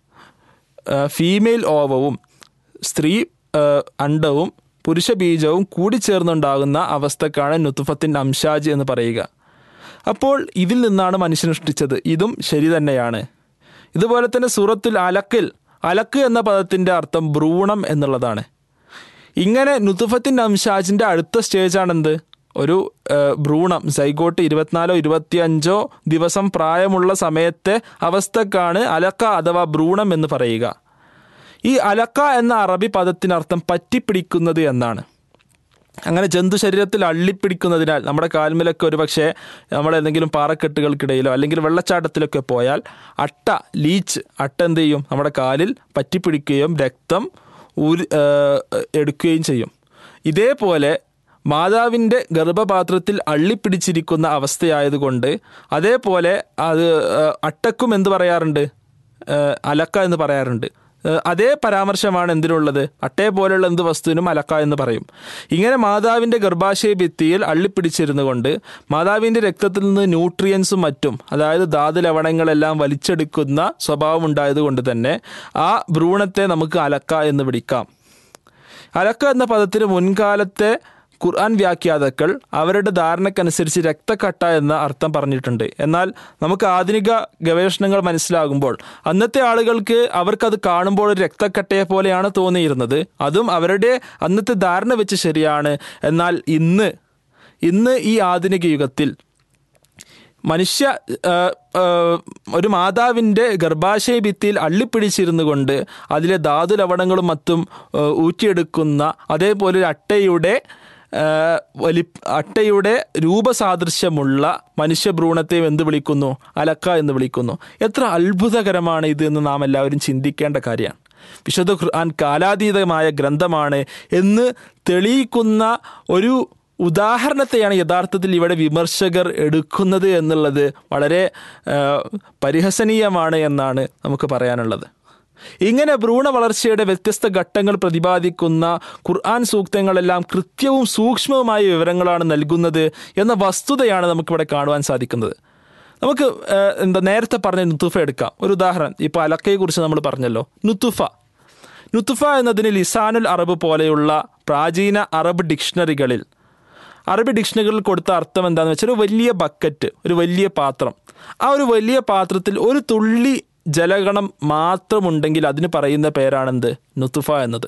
ഫീമെയിൽ ഓവവും സ്ത്രീ ആ, അണ്ടവും പുരുഷ ബീജവും കൂടിച്ചേർന്നുണ്ടാകുന്ന അവസ്ഥക്കാണ് നുത്തുഫത്തിൻ അംഷാജ് എന്ന് പറയുക അപ്പോൾ ഇതിൽ നിന്നാണ് മനുഷ്യൻ സൃഷ്ടിച്ചത് ഇതും ശരി തന്നെയാണ് ഇതുപോലെ തന്നെ സൂറത്തുൽ അലക്കിൽ അലക്ക് എന്ന പദത്തിൻ്റെ അർത്ഥം ഭ്രൂണം എന്നുള്ളതാണ് ഇങ്ങനെ നുത്തുഫത്തിൻ അംഷാജിൻ്റെ അടുത്ത സ്റ്റേജാണെന്ത് ഒരു ആ, ഭ്രൂണം സൈഗോട്ട് ഇരുപത്തിനാലോ ഇരുപത്തിയഞ്ചോ ദിവസം പ്രായമുള്ള സമയത്തെ അവസ്ഥക്കാണ് അലക്ക അഥവാ ഭ്രൂണം എന്ന് പറയുക ഈ അലക്ക എന്ന അറബി പദത്തിനർത്ഥം പറ്റിപ്പിടിക്കുന്നത് എന്നാണ് അങ്ങനെ ജന്തു ശരീരത്തിൽ അള്ളിപ്പിടിക്കുന്നതിനാൽ നമ്മുടെ കാൽമിലൊക്കെ ഒരു പക്ഷേ നമ്മൾ എന്തെങ്കിലും പാറക്കെട്ടുകൾക്കിടയിലോ അല്ലെങ്കിൽ വെള്ളച്ചാട്ടത്തിലൊക്കെ പോയാൽ അട്ട ലീച്ച് അട്ട എന്ത് ചെയ്യും നമ്മുടെ കാലിൽ പറ്റിപ്പിടിക്കുകയും രക്തം ഊരി ഏഹ്, എടുക്കുകയും ചെയ്യും ഇതേപോലെ മാതാവിൻ്റെ ഗർഭപാത്രത്തിൽ അള്ളിപ്പിടിച്ചിരിക്കുന്ന അവസ്ഥയായതുകൊണ്ട് അതേപോലെ അത് ഏഹ്, അട്ടക്കും എന്ത് പറയാറുണ്ട് ഏഹ്, അലക്ക എന്ന് പറയാറുണ്ട് ഏഹ്, അതേ പരാമർശമാണ് എന്തിനുള്ളത് അട്ടയെ പോലെയുള്ള എന്ത് വസ്തുവിനും അലക്ക എന്ന് പറയും ഇങ്ങനെ മാതാവിൻ്റെ ഗർഭാശയ ഭിത്തിയിൽ അള്ളിപ്പിടിച്ചിരുന്നു കൊണ്ട് മാതാവിൻ്റെ രക്തത്തിൽ നിന്ന് ന്യൂട്രിയൻസും മറ്റും അതായത് ധാതു ലവണങ്ങളെല്ലാം വലിച്ചെടുക്കുന്ന സ്വഭാവം ഉണ്ടായതുകൊണ്ട് തന്നെ ആ ഭ്രൂണത്തെ നമുക്ക് അലക്ക എന്ന് വിളിക്കാം അലക്ക എന്ന പദത്തിന് മുൻകാലത്തെ ഖുർആൻ വ്യാഖ്യാതാക്കൾ അവരുടെ ധാരണക്കനുസരിച്ച് രക്തക്കട്ട എന്ന അർത്ഥം പറഞ്ഞിട്ടുണ്ട് എന്നാൽ നമുക്ക് ആധുനിക ഗവേഷണങ്ങൾ മനസ്സിലാകുമ്പോൾ അന്നത്തെ ആളുകൾക്ക് അവർക്കത് കാണുമ്പോൾ ഒരു രക്തക്കട്ടയെ പോലെയാണ് തോന്നിയിരുന്നത് അതും അവരുടെ അന്നത്തെ ധാരണ വെച്ച് ശരിയാണ് എന്നാൽ ഇന്ന് ഇന്ന് ഈ ആധുനിക യുഗത്തിൽ മനുഷ്യ ആ, ആ, ഒരു മാതാവിൻ്റെ ഗർഭാശയ ഭിത്തിയിൽ അള്ളിപ്പിടിച്ചിരുന്നു കൊണ്ട് അതിലെ ധാതു ലവണങ്ങളും മറ്റും ആ, ഊറ്റിയെടുക്കുന്ന അതേപോലെ ഒരു അട്ടയുടെ ആ, വലി അട്ടയുടെ രൂപസാദൃശ്യമുള്ള മനുഷ്യഭ്രൂണത്തെ എന്ത് വിളിക്കുന്നു അലക്ക എന്ന് വിളിക്കുന്നു എത്ര അത്ഭുതകരമാണ് ഇത് എന്ന് നാം എല്ലാവരും ചിന്തിക്കേണ്ട കാര്യമാണ് വിശുദ്ധ ഖുർആൻ കാലാതീതമായ ഗ്രന്ഥമാണ് എന്ന് തെളിയിക്കുന്ന ഒരു ഉദാഹരണത്തെയാണ് യഥാർത്ഥത്തിൽ ഇവിടെ വിമർശകർ എടുക്കുന്നത് എന്നുള്ളത് വളരെ ആ, പരിഹസനീയമാണ് എന്നാണ് നമുക്ക് പറയാനുള്ളത് ഇങ്ങനെ ഭ്രൂണ വളർച്ചയുടെ വ്യത്യസ്ത ഘട്ടങ്ങൾ പ്രതിപാദിക്കുന്ന ഖുർആൻ സൂക്തങ്ങളെല്ലാം കൃത്യവും സൂക്ഷ്മവുമായ വിവരങ്ങളാണ് നൽകുന്നത് എന്ന വസ്തുതയാണ് നമുക്കിവിടെ കാണുവാൻ സാധിക്കുന്നത് നമുക്ക് ആ, എന്താ നേരത്തെ പറഞ്ഞ നുത്തുഫ എടുക്കാം ഒരു ഉദാഹരണം ഇപ്പോൾ അലക്കയെക്കുറിച്ച് നമ്മൾ പറഞ്ഞല്ലോ നുത്തുഫ നുത്തുഫ എന്നതിന് ലിസാനുൽ അറബ് പോലെയുള്ള പ്രാചീന അറബ് ഡിക്ഷണറികളിൽ അറബി ഡിക്ഷണറികളിൽ കൊടുത്ത അർത്ഥം എന്താണെന്ന് വെച്ചാൽ ഒരു വലിയ ബക്കറ്റ് ഒരു വലിയ പാത്രം ആ ഒരു വലിയ പാത്രത്തിൽ ഒരു തുള്ളി ജലഗണം മാത്രമുണ്ടെങ്കിൽ അതിന് പറയുന്ന പേരാണെന്ത് നുത്തുഫ എന്നത്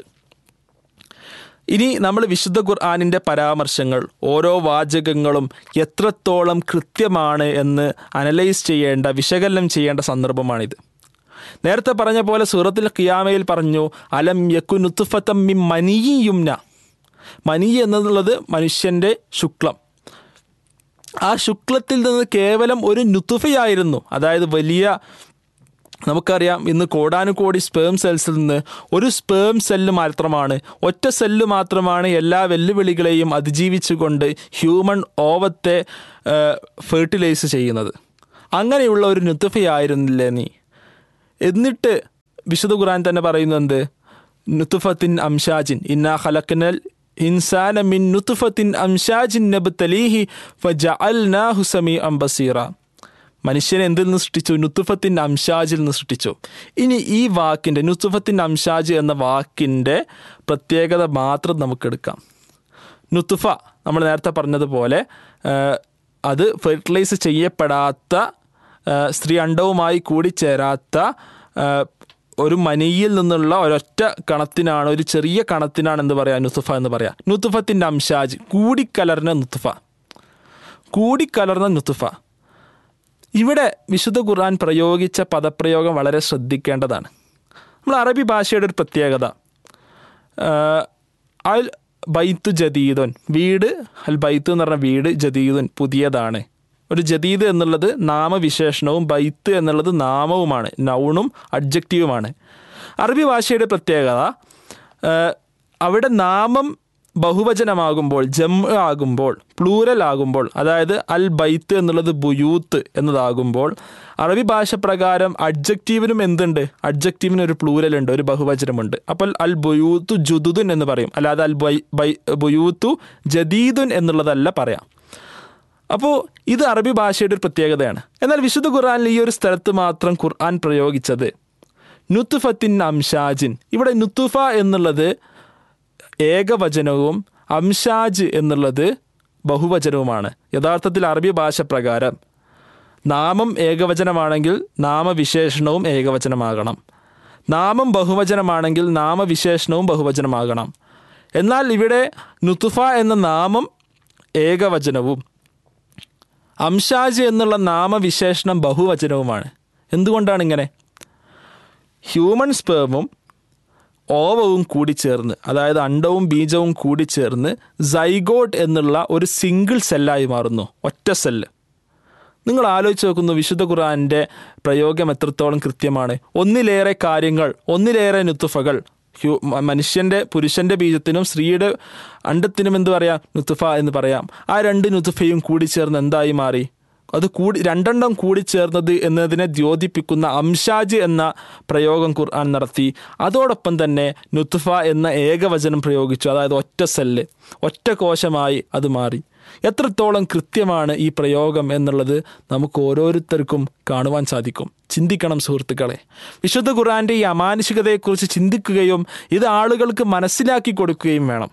ഇനി നമ്മൾ വിശുദ്ധ ഖുർആാനിൻ്റെ പരാമർശങ്ങൾ ഓരോ വാചകങ്ങളും എത്രത്തോളം കൃത്യമാണ് എന്ന് അനലൈസ് ചെയ്യേണ്ട വിശകലനം ചെയ്യേണ്ട സന്ദർഭമാണിത് നേരത്തെ പറഞ്ഞ പോലെ സൂറത്തിൽ ഖിയാമയിൽ പറഞ്ഞു അലം യക്കു നുത്തുഫത്തം മി മനിയുംന മനി എന്നുള്ളത് മനുഷ്യൻ്റെ ശുക്ലം ആ ശുക്ലത്തിൽ നിന്ന് കേവലം ഒരു നുത്തുഫയായിരുന്നു അതായത് വലിയ നമുക്കറിയാം ഇന്ന് കോടാനുകോടി സ്പേം സെൽസിൽ നിന്ന് ഒരു സ്പേം സെല്ല് മാത്രമാണ് ഒറ്റ സെല്ല് മാത്രമാണ് എല്ലാ വെല്ലുവിളികളെയും അതിജീവിച്ചുകൊണ്ട് ഹ്യൂമൻ ഓവത്തെ ഫെർട്ടിലൈസ് ചെയ്യുന്നത് അങ്ങനെയുള്ള ഒരു നുത്തുഫയായിരുന്നില്ലേ നീ എന്നിട്ട് വിശുദ്ധ ഖുർആൻ തന്നെ പറയുന്നുണ്ട് നുത്തുഫത്തിൻ അംഷാജിൻ ഇന്നാ ഖലഖനൽ ഇൻസാന മിൻ നുത്തുഫത്തിൻ അംഷാജിൻ നബ്തലീഹി ഫജഅൽനാഹു സമീഅൻ ബസീറ മനുഷ്യനെ എന്തിൽ നിന്ന് സൃഷ്ടിച്ചു നുത്തുഫത്തിൻ അംഷാജിൽ നിന്ന് സൃഷ്ടിച്ചു ഇനി ഈ വാക്കിൻ്റെ നുത്തുഫത്തിൻ അംഷാജ് എന്ന വാക്കിൻ്റെ പ്രത്യേകത മാത്രം നമുക്കെടുക്കാം നുത്തുഫ നമ്മൾ നേരത്തെ പറഞ്ഞതുപോലെ ആ, അത് ഫെർട്ടിലൈസ് ചെയ്യപ്പെടാത്ത ആ, സ്ത്രീ അണ്ടവുമായി കൂടിച്ചേരാത്ത ആ, ഒരു മനിയിൽ നിന്നുള്ള ഒരൊറ്റ കണത്തിനാണ് ഒരു ചെറിയ കണത്തിനാണ് എന്ത് പറയാ നുത്തുഫ എന്ന് പറയാം നുത്തുഫത്തിൻ്റെ അംഷാജ് കൂടിക്കലർന്ന നുത്തുഫ കൂടിക്കലർന്ന നുത്തുഫ ഇവിടെ വിശുദ്ധ ഖുർആൻ പ്രയോഗിച്ച പദപ്രയോഗം വളരെ ശ്രദ്ധിക്കേണ്ടതാണ് നമ്മൾ അറബി ഭാഷയുടെ ഒരു പ്രത്യേകത ആഹ് അൽ ബൈത്ത് ജദീദുൻ വീട് അൽ ബൈത്ത് എന്ന് പറഞ്ഞ വീട് ജദീദുൻ പുതിയതാണ് ഒരു ജദീദ് എന്നുള്ളത് നാമവിശേഷണവും ബൈത്ത് എന്നുള്ളത് നാമവുമാണ് നൗണും അഡ്ജക്റ്റീവുമാണ് അറബി ഭാഷയുടെ പ്രത്യേകത ആഹ് അവിടെ നാമം ബഹുവചനമാകുമ്പോൾ ജം ആകുമ്പോൾ പ്ലൂരൽ ആകുമ്പോൾ അതായത് അൽ ബൈത്ത് എന്നുള്ളത് ബുയൂത്ത് എന്നതാകുമ്പോൾ അറബി ഭാഷ പ്രകാരം അഡ്ജക്റ്റീവിനും എന്തുണ്ട് അഡ്ജക്റ്റീവിന് ഒരു പ്ലൂരൽ ഉണ്ട് ഒരു ബഹുവചനമുണ്ട് അപ്പോൾ അൽ ബുയൂത്തു ജുദുദുൻ എന്ന് പറയും അല്ലാതെ അൽ ബൈ ബൈ ബുയൂത്തു ജദീദുൻ എന്നുള്ളതല്ല പറയാം അപ്പോൾ ഇത് അറബി ഭാഷയുടെ ഒരു പ്രത്യേകതയാണ് എന്നാൽ വിശുദ്ധ ഖുർആനിൽ ഈ ഒരു സ്ഥലത്ത് മാത്രം ഖുർആൻ പ്രയോഗിച്ചത് നുത്തുഫത്തിൻ അംഷാജിൻ ഇവിടെ നുത്തുഫ എന്നുള്ളത് ഏകവചനവും അംഷാജ് എന്നുള്ളത് ബഹുവചനവുമാണ് യഥാർത്ഥത്തിൽ അറബി ഭാഷ പ്രകാരം നാമം ഏകവചനമാണെങ്കിൽ നാമവിശേഷണവും ഏകവചനമാകണം നാമം ബഹുവചനമാണെങ്കിൽ നാമവിശേഷണവും ബഹുവചനമാകണം എന്നാൽ ഇവിടെ നുത്തുഫ എന്ന നാമം ഏകവചനവും അംഷാജ് എന്നുള്ള നാമവിശേഷണം ബഹുവചനവുമാണ് എന്തുകൊണ്ടാണ് ഇങ്ങനെ ഹ്യൂമൻ സ്പേമും ഓവവും കൂടിച്ചേർന്ന് അതായത് അണ്ടവും ബീജവും കൂടിച്ചേർന്ന് സൈഗോട്ട് എന്നുള്ള ഒരു സിംഗിൾ സെല്ലായി മാറുന്നു ഒറ്റ സെല്ല് നിങ്ങൾ ആലോചിച്ച് നോക്കുന്നു വിശുദ്ധ ഖുർആാനിൻ്റെ പ്രയോഗം എത്രത്തോളം കൃത്യമാണ് ഒന്നിലേറെ കാര്യങ്ങൾ ഒന്നിലേറെ നുത്തുഫകൾ ഹ്യൂ മ- മനുഷ്യൻ്റെ പുരുഷൻ്റെ ബീജത്തിനും സ്ത്രീയുടെ അണ്ടത്തിനും എന്ത് പറയാം നുത്തുഫ എന്ന് പറയാം ആ രണ്ട് നുത്തുഫയും കൂടിച്ചേർന്ന് എന്തായി മാറി അത് കൂടി രണ്ടെണ്ണം കൂടിച്ചേർന്നത് എന്നതിനെ ദ്യോതിപ്പിക്കുന്ന അംഷാജ് എന്ന പ്രയോഗം ഖുർആൻ നടത്തി അതോടൊപ്പം തന്നെ നുത്തുഫ എന്ന ഏകവചനം പ്രയോഗിച്ചു അതായത് ഒറ്റ സെല്ല് ഒറ്റ കോശമായി അത് മാറി എത്രത്തോളം കൃത്യമാണ് ഈ പ്രയോഗം എന്നുള്ളത് നമുക്ക് ഓരോരുത്തർക്കും കാണുവാൻ സാധിക്കും ചിന്തിക്കണം സുഹൃത്തുക്കളെ വിശുദ്ധ ഖുർആന്റെ ഈ അമാനുഷികതയെക്കുറിച്ച് ചിന്തിക്കുകയും ഇത് ആളുകൾക്ക് മനസ്സിലാക്കി കൊടുക്കുകയും വേണം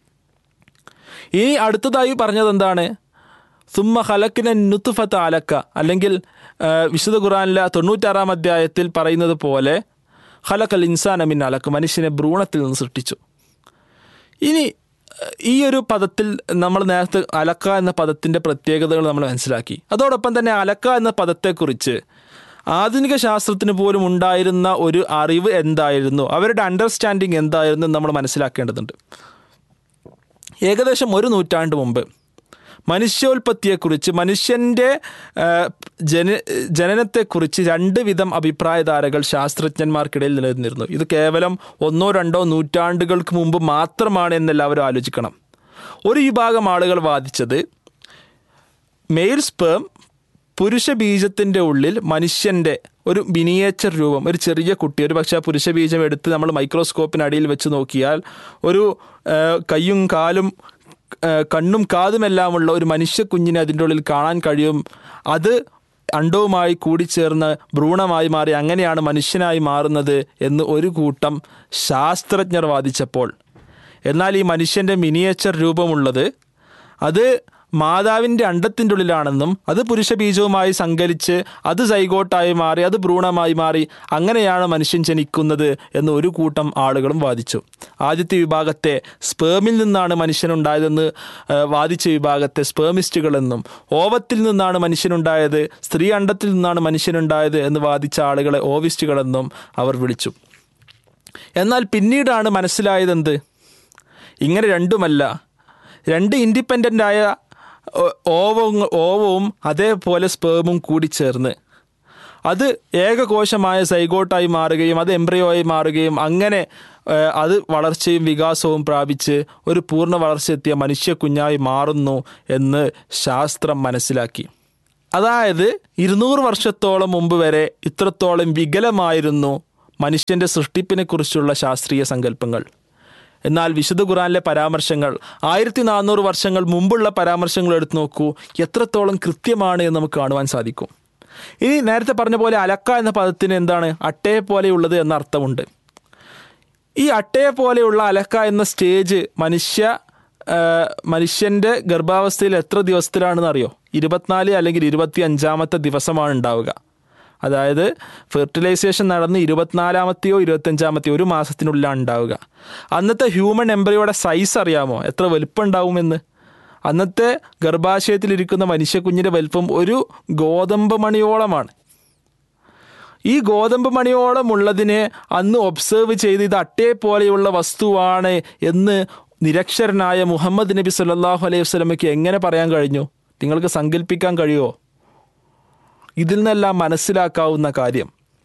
ഇനി അടുത്തതായി പറഞ്ഞത് എന്താണ് സുമ്മ ഹലക്കിന നുത്തുഫത്ത് അലക്ക അല്ലെങ്കിൽ ആ, വിശുദ്ധ ഖുറാനിലെ തൊണ്ണൂറ്റാറാം അധ്യായത്തിൽ പറയുന്നത് പോലെ ഹലക്കൽ ഇൻസാൻ അമിൻ അലക്ക് മനുഷ്യനെ ഭ്രൂണത്തിൽ നിന്ന് സൃഷ്ടിച്ചു ഇനി അഹ്, ഈ ഒരു പദത്തിൽ നമ്മൾ നേരത്തെ അലക്ക എന്ന പദത്തിൻ്റെ പ്രത്യേകതകൾ നമ്മൾ മനസ്സിലാക്കി അതോടൊപ്പം തന്നെ അലക്ക എന്ന പദത്തെക്കുറിച്ച് ആധുനിക ശാസ്ത്രത്തിന് പോലും ഉണ്ടായിരുന്ന ഒരു അറിവ് എന്തായിരുന്നു അവരുടെ അണ്ടർസ്റ്റാൻഡിങ് എന്തായിരുന്നു എന്ന് നമ്മൾ മനസ്സിലാക്കേണ്ടതുണ്ട് ഏകദേശം ഒരു നൂറ്റാണ്ട് മുമ്പ് മനുഷ്യോൽപത്തിയെക്കുറിച്ച് മനുഷ്യൻ്റെ ആ, ജന ജനനത്തെക്കുറിച്ച് രണ്ട് വിധം അഭിപ്രായധാരകൾ ശാസ്ത്രജ്ഞന്മാർക്കിടയിൽ നിലനിന്നിരുന്നു ഇത് കേവലം ഒന്നോ രണ്ടോ നൂറ്റാണ്ടുകൾക്ക് മുമ്പ് മാത്രമാണ് എന്നെല്ലാവരും ആലോചിക്കണം ഒരു വിഭാഗം ആളുകൾ വാദിച്ചത് മെയിൽ സ്പേം പുരുഷ ബീജത്തിൻ്റെ ഉള്ളിൽ മനുഷ്യൻ്റെ ഒരു മിനിയേച്ചർ രൂപം ഒരു ചെറിയ കുട്ടി ഒരു പക്ഷേ ആ പുരുഷ ബീജം എടുത്ത് നമ്മൾ മൈക്രോസ്കോപ്പിനടിയിൽ വെച്ച് നോക്കിയാൽ ഒരു ആ, കയ്യും കാലും ആ, കണ്ണും കാതുമെല്ലാമുള്ള ഒരു മനുഷ്യ കുഞ്ഞിനെ അതിൻ്റെ ഉള്ളിൽ കാണാൻ കഴിയും അത് അണ്ടവുമായി കൂടിച്ചേർന്ന് ഭ്രൂണമായി മാറി അങ്ങനെയാണ് മനുഷ്യനായി മാറുന്നത് എന്ന് ഒരു കൂട്ടം ശാസ്ത്രജ്ഞർ വാദിച്ചപ്പോൾ എന്നാൽ ഈ മനുഷ്യൻ്റെ മിനിയേച്ചർ രൂപമുള്ളത് അത് മാതാവിൻ്റെ അണ്ടത്തിൻ്റെ ഉള്ളിലാണെന്നും അത് പുരുഷ ബീജവുമായി സങ്കലിച്ച് അത് സൈഗോട്ടായി മാറി അത് ഭ്രൂണമായി മാറി അങ്ങനെയാണ് മനുഷ്യൻ ജനിക്കുന്നത് എന്ന് ഒരു കൂട്ടം ആളുകളും വാദിച്ചു ആദ്യത്തെ വിഭാഗത്തെ സ്പേമിൽ നിന്നാണ് മനുഷ്യനുണ്ടായതെന്ന് ആ, വാദിച്ച വിഭാഗത്തെ സ്പേമിസ്റ്റുകളെന്നും ഓവത്തിൽ നിന്നാണ് മനുഷ്യനുണ്ടായത് സ്ത്രീ അണ്ടത്തിൽ നിന്നാണ് മനുഷ്യനുണ്ടായത് എന്ന് വാദിച്ച ആളുകളെ ഓവിസ്റ്റുകളെന്നും അവർ വിളിച്ചു എന്നാൽ പിന്നീടാണ് മനസ്സിലായതെന്ത് ഇങ്ങനെ രണ്ടുമല്ല രണ്ട് ഇൻഡിപെൻഡൻ്റ് ആയ ഓ- ഓവവും ഓവവും അതേപോലെ സ്പേമും കൂടി ചേർന്ന് അത് ഏകകോശമായ സൈഗോട്ടായി മാറുകയും അത് എംബ്രയോയി മാറുകയും അങ്ങനെ ഏഹ്, അത് വളർച്ചയും വികാസവും പ്രാപിച്ച് ഒരു പൂർണ്ണ വളർച്ചയെത്തിയ മനുഷ്യ കുഞ്ഞായി മാറുന്നു എന്ന് ശാസ്ത്രം മനസ്സിലാക്കി അതായത് ഇരുന്നൂറ് വർഷത്തോളം മുമ്പ് വരെ ഇത്രത്തോളം വികലമായിരുന്നു മനുഷ്യൻ്റെ സൃഷ്ടിപ്പിനെ കുറിച്ചുള്ള ശാസ്ത്രീയ സങ്കല്പങ്ങൾ എന്നാൽ വിശുദ്ധ ഖുറാനിലെ പരാമർശങ്ങൾ ആയിരത്തി നാനൂറ് വർഷങ്ങൾ മുമ്പുള്ള പരാമർശങ്ങൾ എടുത്തു നോക്കൂ എത്രത്തോളം കൃത്യമാണ് എന്ന് നമുക്ക് കാണുവാൻ സാധിക്കും ഇനി നേരത്തെ പറഞ്ഞ പോലെ അലക്ക എന്ന പദത്തിന് എന്താണ് അട്ടയെ പോലെയുള്ളത് എന്ന അർത്ഥമുണ്ട് ഈ അട്ടയെ പോലെയുള്ള അലക്ക എന്ന സ്റ്റേജ് മനുഷ്യ ആ, മനുഷ്യൻ്റെ ഗർഭാവസ്ഥയിൽ എത്ര ദിവസത്തിലാണെന്ന് അറിയോ ഇരുപത്തിനാല് അല്ലെങ്കിൽ ഇരുപത്തി അഞ്ചാമത്തെ ദിവസമാണ് ഉണ്ടാവുക അതായത് ഫെർട്ടിലൈസേഷൻ നടന്ന് ഇരുപത്തിനാലാമത്തെയോ ഇരുപത്തഞ്ചാമത്തെയോ ഒരു മാസത്തിനുള്ളിലാണ് ഉണ്ടാവുക അന്നത്തെ ഹ്യൂമൻ എംബ്രിയോയുടെ സൈസ് അറിയാമോ എത്ര വലുപ്പം ഉണ്ടാവുമെന്ന് അന്നത്തെ ഗർഭാശയത്തിലിരിക്കുന്ന മനുഷ്യ കുഞ്ഞിൻ്റെ വലുപ്പം ഒരു ഗോതമ്പ് മണിയോളമാണ് ഈ ഗോതമ്പ് മണിയോളം ഉള്ളതിനെ അന്ന് ഒബ്സേർവ് ചെയ്ത് ഇത് അട്ടയെ പോലെയുള്ള വസ്തുവാണ് എന്ന് നിരക്ഷരനായ മുഹമ്മദ് നബി സല്ലല്ലാഹു അലൈഹി വസല്ലമയ്ക്ക് എങ്ങനെ പറയാൻ കഴിഞ്ഞു നിങ്ങൾക്ക് സങ്കല്പിക്കാൻ കഴിയുമോ ഇതിൽ നിന്നെല്ലാം മനസ്സിലാക്കാവുന്ന കാര്യം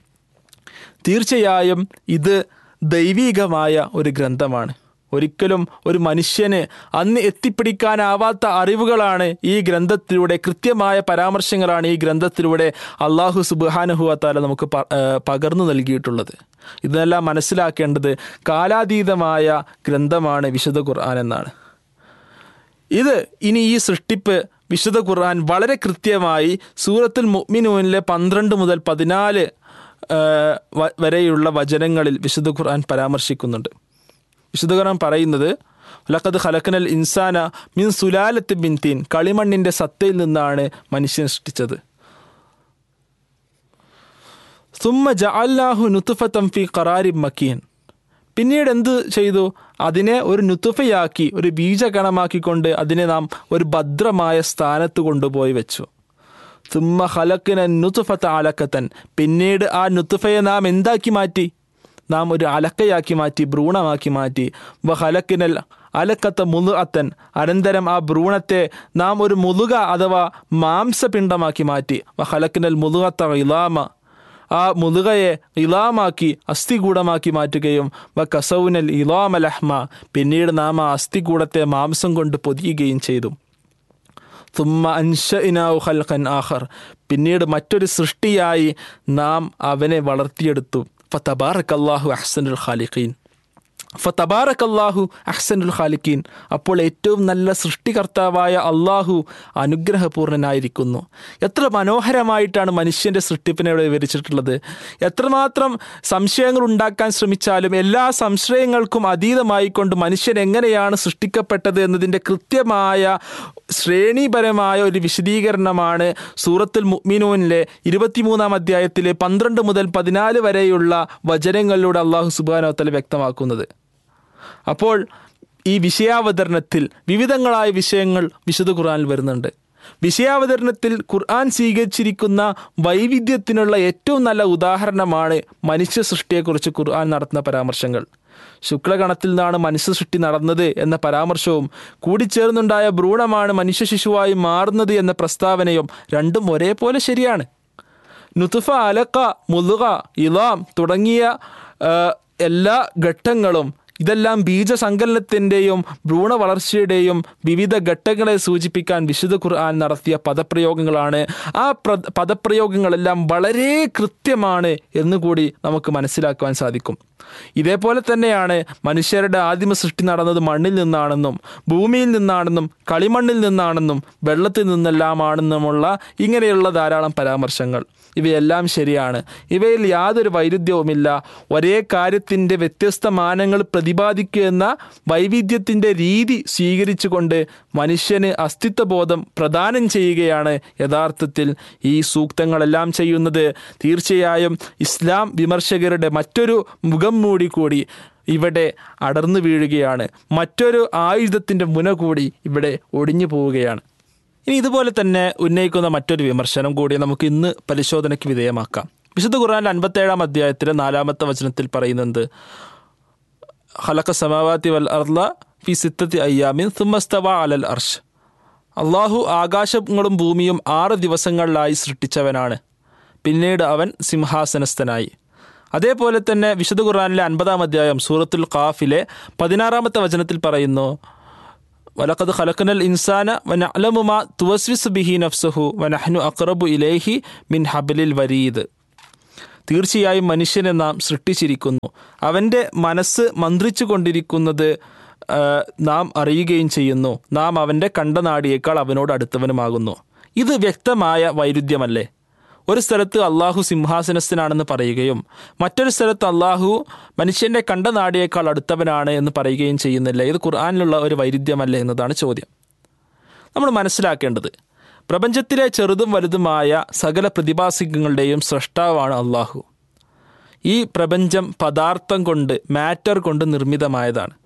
തീർച്ചയായും ഇത് ദൈവീകമായ ഒരു ഗ്രന്ഥമാണ് ഒരിക്കലും ഒരു മനുഷ്യന് അന്ന് എത്തിപ്പിടിക്കാനാവാത്ത അറിവുകളാണ് ഈ ഗ്രന്ഥത്തിലൂടെ കൃത്യമായ പരാമർശങ്ങളാണ് ഈ ഗ്രന്ഥത്തിലൂടെ അള്ളാഹു സുബാനുഹുവത്താല നമുക്ക് പ- ഏഹ് പകർന്നു നൽകിയിട്ടുള്ളത് ഇതെല്ലാം മനസ്സിലാക്കേണ്ടത് കാലാതീതമായ ഗ്രന്ഥമാണ് വിശുദ്ധ ഖുർആൻ എന്നാണ് ഇത് ഇനി ഈ സൃഷ്ടിപ്പ് വിശുദ്ധ ഖുർആൻ വളരെ കൃത്യമായി സൂറത്തുൽ മുഅ്മിനൂനിലെ പന്ത്രണ്ട് മുതൽ പതിനാല് ആ, വ- വരെയുള്ള വചനങ്ങളിൽ വിശുദ്ധ ഖുർആൻ പരാമർശിക്കുന്നുണ്ട് വിശുദ്ധ ഖുർആൻ പറയുന്നത് ലഖദ് ഖലഖനൽ ഇൻസാന മിൻ സുലാലത്ത് ബിൻ തീൻ കളിമണ്ണിൻ്റെ സത്തയിൽ നിന്നാണ് മനുഷ്യൻ സൃഷ്ടിച്ചത് സുമ്മ ജഅല്ലാഹു നുത്തുഫത്തം ഫി ഖറാരി മക്കീൻ പിന്നീട് എന്ത് ചെയ്തു അതിനെ ഒരു നുത്തുഫയാക്കി ഒരു ബീജകണമാക്കിക്കൊണ്ട് അതിനെ നാം ഒരു ഭദ്രമായ സ്ഥാനത്ത് കൊണ്ടുപോയി വെച്ചു തുമ്മ ഹലക്കിന നുത്തുഫത്ത അലക്കത്തൻ പിന്നീട് ആ നുത്തുഫയെ നാം എന്താക്കി മാറ്റി നാം ഒരു അലക്കയാക്കി മാറ്റി ഭ്രൂണമാക്കി മാറ്റി വ ഹലക്കിനൽ അലക്കത്ത മുലു അത്തൻ അനന്തരം ആ ഭ്രൂണത്തെ നാം ഒരു മുലുക അഥവാ മാംസപിണ്ഡമാക്കി മാറ്റി വ ഹലക്കിനൽ മുലുകത്ത ഇലാമ ആ മുതുകയെ ഇലാമാക്കി അസ്ഥികൂടമാക്കി മാറ്റുകയും വ കസൗനൽ ഇലാമലഹ്മ പിന്നീട് നാം ആ അസ്ഥികൂടത്തെ മാംസം കൊണ്ട് പൊതിയുകയും ചെയ്തു തുമ്മ അൻഷഇനാഉ ഖൽഖൻ ആഖർ പിന്നീട് മറ്റൊരു സൃഷ്ടിയായി നാം അവനെ വളർത്തിയെടുത്തു ഫതബാറക്കല്ലാഹു അഹ്സനുൽ ഖാലിഖീൻ ഫതബാറക്കല്ലാഹു അഹ്സനുൽ ഖാലിഖീൻ അപ്പോൾ ഏറ്റവും നല്ല സൃഷ്ടികർത്താവായ അള്ളാഹു അനുഗ്രഹപൂർണനായിരിക്കുന്നു എത്ര മനോഹരമായിട്ടാണ് മനുഷ്യൻ്റെ സൃഷ്ടിപ്പിനെ ഇവിടെ വിവരിച്ചിട്ടുള്ളത് എത്രമാത്രം സംശയങ്ങൾ ഉണ്ടാക്കാൻ ശ്രമിച്ചാലും എല്ലാ സംശയങ്ങൾക്കും അതീതമായിക്കൊണ്ട് മനുഷ്യൻ എങ്ങനെയാണ് സൃഷ്ടിക്കപ്പെട്ടത് എന്നതിൻ്റെ കൃത്യമായ ശ്രേണിപരമായ ഒരു വിശദീകരണമാണ് സൂറത്തുൽ മുഅ്മിനൂനിലെ ഇരുപത്തിമൂന്നാം അധ്യായത്തിലെ പന്ത്രണ്ട് മുതൽ പതിനാല് വരെയുള്ള വചനങ്ങളിലൂടെ അള്ളാഹു സുബാനോത്തല വ്യക്തമാക്കുന്നത് അപ്പോൾ ഈ വിഷയാവതരണത്തിൽ വിവിധങ്ങളായ വിഷയങ്ങൾ വിശുദ്ധ ഖുർആനിൽ വരുന്നുണ്ട് വിഷയാവതരണത്തിൽ ഖുർആൻ സ്വീകരിച്ചിരിക്കുന്ന വൈവിധ്യത്തിനുള്ള ഏറ്റവും നല്ല ഉദാഹരണമാണ് മനുഷ്യ സൃഷ്ടിയെക്കുറിച്ച് ഖുർആൻ നടത്തുന്ന പരാമർശങ്ങൾ ശുക്ലഗണത്തിൽ നിന്നാണ് മനുഷ്യ സൃഷ്ടി നടന്നത് എന്ന പരാമർശവും കൂടിച്ചേർന്നുണ്ടായ ഭ്രൂണമാണ് മനുഷ്യ ശിശുവായി മാറുന്നത് എന്ന പ്രസ്താവനയും രണ്ടും ഒരേപോലെ ശരിയാണ് നുതുഫ അലക്ക മുലുക ഇലാം തുടങ്ങിയ ആ, എല്ലാ ഘട്ടങ്ങളും ഇതെല്ലാം ബീജസങ്കലനത്തിൻ്റെയും ഭ്രൂണ വളർച്ചയുടെയും വിവിധ ഘട്ടങ്ങളെ സൂചിപ്പിക്കാൻ വിശുദ്ധ ഖുർആൻ നടത്തിയ പദപ്രയോഗങ്ങളാണ് ആ പ്ര പദപ്രയോഗങ്ങളെല്ലാം വളരെ കൃത്യമാണ് എന്നുകൂടി നമുക്ക് മനസ്സിലാക്കുവാൻ സാധിക്കും ഇതേപോലെ തന്നെയാണ് മനുഷ്യരുടെ ആദിമ സൃഷ്ടി നടന്നത് മണ്ണിൽ നിന്നാണെന്നും ഭൂമിയിൽ നിന്നാണെന്നും കളിമണ്ണിൽ നിന്നാണെന്നും വെള്ളത്തിൽ നിന്നെല്ലാമാണെന്നുമുള്ള ഇങ്ങനെയുള്ള ധാരാളം പരാമർശങ്ങൾ ഇവയെല്ലാം ശരിയാണ് ഇവയിൽ യാതൊരു വൈരുദ്ധ്യവുമില്ല ഒരേ കാര്യത്തിൻ്റെ വ്യത്യസ്ത മാനങ്ങൾ പ്രതിപാദിക്കുക എന്ന വൈവിധ്യത്തിൻ്റെ രീതി സ്വീകരിച്ചുകൊണ്ട് മനുഷ്യന് അസ്തിത്വബോധം പ്രദാനം ചെയ്യുകയാണ് യഥാർത്ഥത്തിൽ ഈ സൂക്തങ്ങളെല്ലാം ചെയ്യുന്നത് തീർച്ചയായും ഇസ്ലാം വിമർശകരുടെ മറ്റൊരു മുഖം മൂടി കൂടി ഇവിടെ അടർന്നു വീഴുകയാണ് മറ്റൊരു ആയുധത്തിൻ്റെ മുന കൂടി ഇവിടെ ഒടിഞ്ഞു പോവുകയാണ് ഇനി ഇതുപോലെ തന്നെ ഉന്നയിക്കുന്ന മറ്റൊരു വിമർശനം കൂടി നമുക്ക് ഇന്ന് പരിശോധനയ്ക്ക് വിധേയമാക്കാം വിശുദ്ധ ഖുർആൻ അൻപത്തേഴാം അധ്യായത്തിലെ നാലാമത്തെ വചനത്തിൽ പറയുന്നത് ഹലക്ക സമാവാത്തി വൽ അർല ഫി സിത്തത്തി അയ്യാമിൻ സുമസ്തവ അലൽ അർഷ് അള്ളാഹു ആകാശങ്ങളും ഭൂമിയും ആറ് ദിവസങ്ങളിലായി സൃഷ്ടിച്ചവനാണ് പിന്നീട് അവൻ സിംഹാസനസ്ഥനായി അതേപോലെ തന്നെ വിശുദ്ധ ഖുർആനിലെ അൻപതാം അധ്യായം സൂറത്തുൽ ഖാഫിലെ പതിനാറാമത്തെ വചനത്തിൽ പറയുന്നു വലക്കത് ഖലഖനൽ ഇൻസാന വനഅലമുമാ തുവസ്വിസ് ബിഹി നഫ്സഹു വനഹ്നു അഖറബു ഇലൈഹി മിൻ ഹബലിൽ വരീദ് തീർച്ചയായും മനുഷ്യനെ നാം സൃഷ്ടിച്ചിരിക്കുന്നു അവൻ്റെ മനസ്സ് മന്ത്രിച്ചു കൊണ്ടിരിക്കുന്നത് ആ, നാം അറിയുകയും ചെയ്യുന്നു നാം അവൻ്റെ കണ്ടനാടിയേക്കാൾ അവനോട് അടുത്തവനുമാകുന്നു ഇത് വ്യക്തമായ വൈരുദ്ധ്യമല്ലേ ഒരു സ്ഥലത്ത് അള്ളാഹു സിംഹാസനസ്ഥനാണെന്ന് പറയുകയും മറ്റൊരു സ്ഥലത്ത് അള്ളാഹു മനുഷ്യൻ്റെ കണ്ടനാടിയേക്കാൾ അടുത്തവനാണ് എന്ന് പറയുകയും ചെയ്യുന്നില്ല ഇത് ഖുർആാനിലുള്ള ഒരു വൈരുദ്ധ്യമല്ലേ എന്നതാണ് ചോദ്യം നമ്മൾ മനസ്സിലാക്കേണ്ടത് പ്രപഞ്ചത്തിലെ ചെറുതും വലുതുമായ സകല പ്രതിഭാസികങ്ങളുടെയും സൃഷ്ടാവാണ് അള്ളാഹു ഈ പ്രപഞ്ചം പദാർത്ഥം കൊണ്ട് മാറ്റർ കൊണ്ട് നിർമ്മിതമായതാണ്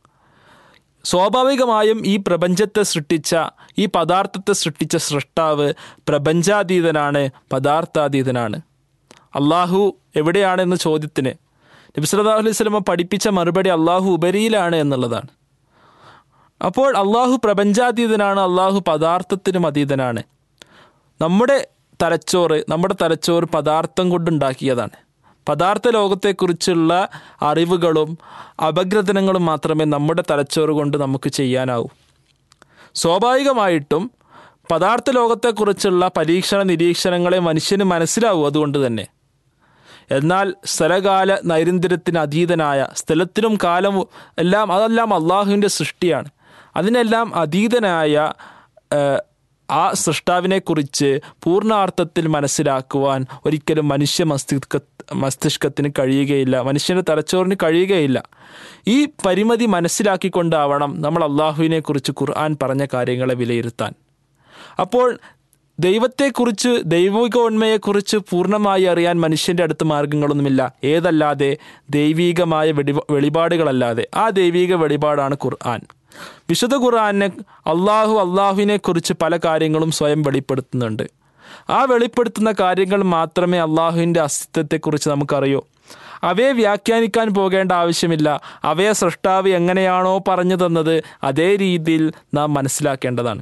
സ്വാഭാവികമായും ഈ പ്രപഞ്ചത്തെ സൃഷ്ടിച്ച ഈ പദാർത്ഥത്തെ സൃഷ്ടിച്ച സൃഷ്ടാവ് പ്രപഞ്ചാതീതനാണ് പദാർത്ഥാതീതനാണ് അള്ളാഹു എവിടെയാണ് എന്ന ചോദ്യത്തിന് നബി സല്ലല്ലാഹു അലൈഹി വസല്ലമ പഠിപ്പിച്ച മറുപടി അള്ളാഹു ഉപരിയിലാണ് എന്നുള്ളതാണ് അപ്പോൾ അള്ളാഹു പ്രപഞ്ചാതീതനാണ് അള്ളാഹു പദാർത്ഥത്തിനും അതീതനാണ് നമ്മുടെ തലച്ചോറ് നമ്മുടെ തലച്ചോറ് പദാർത്ഥം കൊണ്ടുണ്ടാക്കിയതാണ് പദാർത്ഥ ലോകത്തെക്കുറിച്ചുള്ള അറിവുകളും അപഗ്രഥനങ്ങളും മാത്രമേ നമ്മുടെ തലച്ചോറ് കൊണ്ട് നമുക്ക് ചെയ്യാനാവൂ സ്വാഭാവികമായിട്ടും പദാർത്ഥ ലോകത്തെക്കുറിച്ചുള്ള പരീക്ഷണ നിരീക്ഷണങ്ങളെ മനുഷ്യന് മനസ്സിലാവൂ അതുകൊണ്ട് തന്നെ എന്നാൽ സ്ഥലകാല നൈരന്തര്യത്തിന് അതീതനായ സ്ഥലത്തിനും കാലവും എല്ലാം അതെല്ലാം അള്ളാഹുവിൻ്റെ സൃഷ്ടിയാണ് അതിനെല്ലാം അതീതനായ ഏഹ്, ആ സൃഷ്ടാവിനെക്കുറിച്ച് പൂർണ്ണാർത്ഥത്തിൽ മനസ്സിലാക്കുവാൻ ഒരിക്കലും മനുഷ്യ മസ്തിഷ്ക മസ്തിഷ്കത്തിന് കഴിയുകയില്ല മനുഷ്യൻ്റെ തലച്ചോറിന് കഴിയുകയില്ല ഈ പരിമിതി മനസ്സിലാക്കിക്കൊണ്ടാവണം നമ്മൾ അള്ളാഹുവിനെ കുറിച്ച് ഖുർആൻ പറഞ്ഞ കാര്യങ്ങളെ വിലയിരുത്താൻ അപ്പോൾ ദൈവത്തെക്കുറിച്ച് ദൈവികോന്മയെക്കുറിച്ച് പൂർണ്ണമായി അറിയാൻ മനുഷ്യൻ്റെ അടുത്ത് മാർഗങ്ങളൊന്നുമില്ല ഏതല്ലാതെ ദൈവീകമായ വെടി വെളിപാടുകളല്ലാതെ ആ ദൈവീക വെളിപാടാണ് ഖുർആൻ വിശുദ്ധ ഖുർആനെ അള്ളാഹു അള്ളാഹുവിനെ കുറിച്ച് പല കാര്യങ്ങളും സ്വയം വെളിപ്പെടുത്തുന്നുണ്ട് ആ വെളിപ്പെടുത്തുന്ന കാര്യങ്ങൾ മാത്രമേ അള്ളാഹുവിൻ്റെ അസ്തിത്വത്തെക്കുറിച്ച് നമുക്കറിയൂ അവയെ വ്യാഖ്യാനിക്കാൻ പോകേണ്ട ആവശ്യമില്ല അവയെ സൃഷ്ടാവ് എങ്ങനെയാണോ പറഞ്ഞു തന്നത് അതേ രീതിയിൽ നാം മനസ്സിലാക്കേണ്ടതാണ്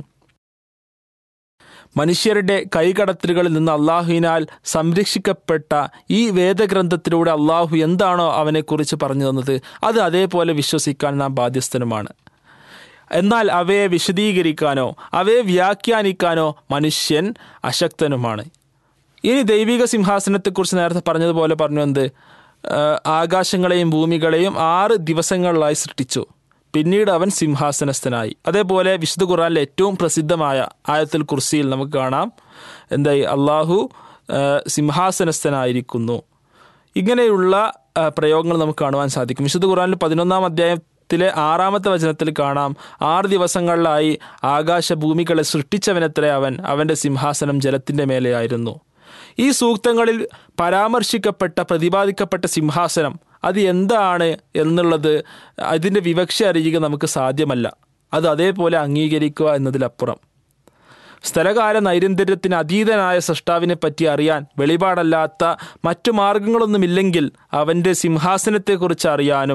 മനുഷ്യരുടെ കൈകടത്തലുകളിൽ നിന്ന് അള്ളാഹുവിനാൽ സംരക്ഷിക്കപ്പെട്ട ഈ വേദഗ്രന്ഥത്തിലൂടെ അള്ളാഹു എന്താണോ അവനെക്കുറിച്ച് പറഞ്ഞു തന്നത് അത് അതേപോലെ വിശ്വസിക്കാൻ നാം ബാധ്യസ്ഥനുമാണ് എന്നാൽ അവയെ വിശദീകരിക്കാനോ അവയെ വ്യാഖ്യാനിക്കാനോ മനുഷ്യൻ അശക്തനുമാണ് ഇനി ദൈവിക സിംഹാസനത്തെക്കുറിച്ച് നേരത്തെ പറഞ്ഞതുപോലെ പറഞ്ഞു എന്ത് ആ, ആകാശങ്ങളെയും ഭൂമികളെയും ആറ് ദിവസങ്ങളിലായി സൃഷ്ടിച്ചു പിന്നീട് അവൻ സിംഹാസനസ്ഥനായി അതേപോലെ വിശുദ്ധ ഖുറാനിലെ ഏറ്റവും പ്രസിദ്ധമായ ആയത്തുൽ കുർസിയിൽ നമുക്ക് കാണാം എന്തായി അള്ളാഹു ആ, സിംഹാസനസ്ഥനായിരിക്കുന്നു ഇങ്ങനെയുള്ള ആ, പ്രയോഗങ്ങൾ നമുക്ക് കാണുവാൻ സാധിക്കും വിശുദ്ധ ഖുറാനിൽ പതിനൊന്നാം അധ്യായത്തിലെ ആറാമത്തെ വചനത്തിൽ കാണാം ആറ് ദിവസങ്ങളിലായി ആകാശഭൂമികളെ സൃഷ്ടിച്ചവനത്രേ അവൻ അവൻ്റെ സിംഹാസനം ജലത്തിൻ്റെ മേലെയായിരുന്നു ഈ സൂക്തങ്ങളിൽ പരാമർശിക്കപ്പെട്ട പ്രതിപാദിക്കപ്പെട്ട സിംഹാസനം അത് എന്താണ് എന്നുള്ളത് അതിൻ്റെ വിവക്ഷ അറിയുക നമുക്ക് സാധ്യമല്ല അത് അതേപോലെ അംഗീകരിക്കുക എന്നതിലപ്പുറം സ്ഥലകാല നൈരന്തര്യത്തിന് അതീതനായ സൃഷ്ടാവിനെ പറ്റി അറിയാൻ വെളിപാടല്ലാത്ത മറ്റു മാർഗങ്ങളൊന്നുമില്ലെങ്കിൽ അവൻ്റെ സിംഹാസനത്തെക്കുറിച്ച് അറിയാനും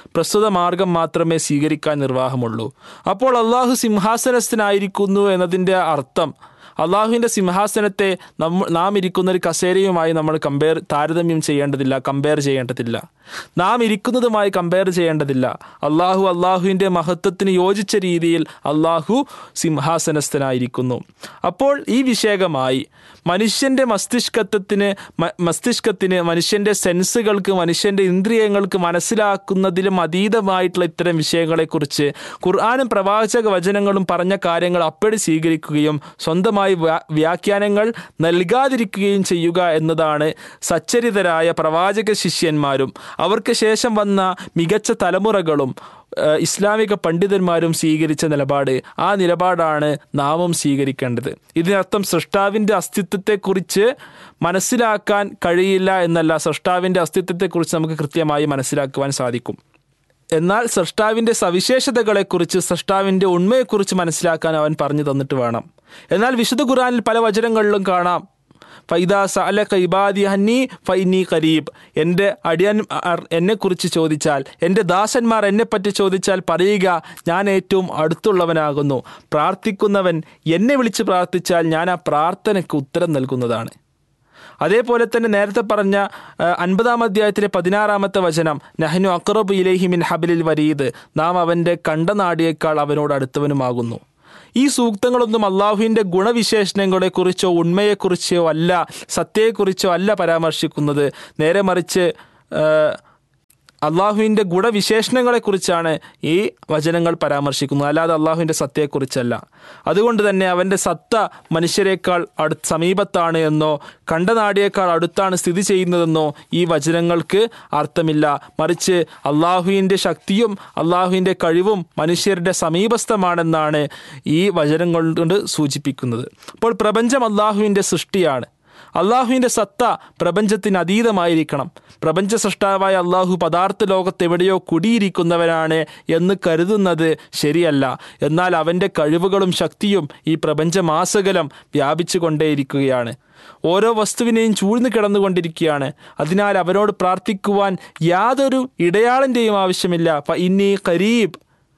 പ്രസ്തുത മാർഗം മാത്രമേ സ്വീകരിക്കാൻ നിർവാഹമുള്ളൂ അപ്പോൾ അള്ളാഹു സിംഹാസനസ്ഥനായിരിക്കുന്നു എന്നതിൻ്റെ അർത്ഥം അള്ളാഹുവിൻ്റെ സിംഹാസനത്തെ നമ്മ നാം ഇരിക്കുന്ന ഒരു കസേരയുമായി നമ്മൾ കമ്പയർ താരതമ്യം ചെയ്യേണ്ടതില്ല കമ്പയർ ചെയ്യേണ്ടതില്ല നാം ഇരിക്കുന്നതുമായി കമ്പയർ ചെയ്യേണ്ടതില്ല അള്ളാഹു അള്ളാഹുവിൻ്റെ മഹത്വത്തിന് യോജിച്ച രീതിയിൽ അള്ളാഹു സിംഹാസനസ്ഥനായിരിക്കുന്നു അപ്പോൾ ഈ വിഷയകമായി മനുഷ്യൻ്റെ മസ്തിഷ്കത്വത്തിന് മ- മസ്തിഷ്കത്തിന് മനുഷ്യൻ്റെ സെൻസുകൾക്ക് മനുഷ്യൻ്റെ ഇന്ദ്രിയങ്ങൾക്ക് മനസ്സിലാക്കുന്നതിലും അതീതമായിട്ടുള്ള ഇത്തരം വിഷയങ്ങളെക്കുറിച്ച് ഖുർആാനും പ്രവാചക വചനങ്ങളും പറഞ്ഞ കാര്യങ്ങൾ അപ്പടി സ്വീകരിക്കുകയും സ്വന്തമായി വ്യാ- വ്യാഖ്യാനങ്ങൾ നൽകാതിരിക്കുകയും ചെയ്യുക എന്നതാണ് സച്ചരിതരായ പ്രവാചക ശിഷ്യന്മാരും അവർക്ക് ശേഷം വന്ന മികച്ച തലമുറകളും ഏഹ്, ഇസ്ലാമിക പണ്ഡിതന്മാരും സ്വീകരിച്ച നിലപാട് ആ നിലപാടാണ് നാമും സ്വീകരിക്കേണ്ടത് ഇതിനർത്ഥം സൃഷ്ടാവിൻ്റെ അസ്തിത്വത്തെക്കുറിച്ച് മനസ്സിലാക്കാൻ കഴിയില്ല എന്നല്ല സൃഷ്ടാവിൻ്റെ അസ്തിത്വത്തെക്കുറിച്ച് നമുക്ക് കൃത്യമായി മനസ്സിലാക്കുവാൻ സാധിക്കും എന്നാൽ സൃഷ്ടാവിൻ്റെ സവിശേഷതകളെക്കുറിച്ച് സൃഷ്ടാവിൻ്റെ ഉണ്മയെക്കുറിച്ച് മനസ്സിലാക്കാൻ അവൻ പറഞ്ഞു തന്നിട്ട് വേണം എന്നാൽ വിശുദ്ധ ഖുറാനിൽ പല വചനങ്ങളിലും കാണാം ഫൈദ സഅല കൈബാദി ഹന്നി ഫൈനി കരീബ് എൻ്റെ അടിയൻ എന്നെക്കുറിച്ച് ചോദിച്ചാൽ എൻ്റെ ദാസന്മാർ എന്നെപ്പറ്റി ചോദിച്ചാൽ പറയുക ഞാൻ ഏറ്റവും അടുത്തുള്ളവനാകുന്നു പ്രാർത്ഥിക്കുന്നവൻ എന്നെ വിളിച്ച് പ്രാർത്ഥിച്ചാൽ ഞാൻ ആ പ്രാർത്ഥനയ്ക്ക് ഉത്തരം നൽകുന്നതാണ് അതേപോലെ തന്നെ നേരത്തെ പറഞ്ഞ ആ, അൻപതാം അധ്യായത്തിലെ പതിനാറാമത്തെ വചനം നഹ്നു അക്റബ് ഇലൈഹി മിൻ ഹബിലിൽ വരീദ് നാം അവൻ്റെ കണ്ടനാടിയേക്കാൾ അവനോട് അടുത്തവനുമാകുന്നു ഈ സൂക്തങ്ങളൊന്നും അള്ളാഹുവിൻ്റെ ഗുണവിശേഷണങ്ങളെക്കുറിച്ചോ ഉണ്മയെക്കുറിച്ചോ അല്ല സത്യയെക്കുറിച്ചോ അല്ല പരാമർശിക്കുന്നത് നേരെ മറിച്ച് ആ, അള്ളാഹുവിൻ്റെ ഗുണവിശേഷണങ്ങളെക്കുറിച്ചാണ് ഈ വചനങ്ങൾ പരാമർശിക്കുന്നത് അല്ലാതെ അള്ളാഹുവിൻ്റെ സത്യയെക്കുറിച്ചല്ല അതുകൊണ്ട് തന്നെ അവൻ്റെ സത്ത മനുഷ്യരെക്കാൾ അടു സമീപത്താണ് എന്നോ കണ്ടനാടിയേക്കാൾ അടുത്താണ് സ്ഥിതി ചെയ്യുന്നതെന്നോ ഈ വചനങ്ങൾക്ക് അർത്ഥമില്ല മറിച്ച് അള്ളാഹുവിൻ്റെ ശക്തിയും അള്ളാഹുവിൻ്റെ കഴിവും മനുഷ്യരുടെ സമീപസ്ഥമാണെന്നാണ് ഈ വചനങ്ങൾ കൊണ്ട് സൂചിപ്പിക്കുന്നത് അപ്പോൾ പ്രപഞ്ചം അള്ളാഹുവിൻ്റെ സൃഷ്ടിയാണ് അള്ളാഹുവിൻ്റെ സത്ത പ്രപഞ്ചത്തിന് അതീതമായിരിക്കണം പ്രപഞ്ച സൃഷ്ടാവായ അള്ളാഹു പദാർത്ഥ ലോകത്തെവിടെയോ കുടിയിരിക്കുന്നവനാണ് എന്ന് കരുതുന്നത് ശരിയല്ല എന്നാൽ അവൻ്റെ കഴിവുകളും ശക്തിയും ഈ പ്രപഞ്ചമാസകലം വ്യാപിച്ചു കൊണ്ടേയിരിക്കുകയാണ് ഓരോ വസ്തുവിനെയും ചൂഴ്ന്നു കിടന്നുകൊണ്ടിരിക്കുകയാണ് അതിനാൽ അവനോട് പ്രാർത്ഥിക്കുവാൻ യാതൊരു ഇടയാളിൻ്റെയും ആവശ്യമില്ല ഫ ഇന്നി കരീബ്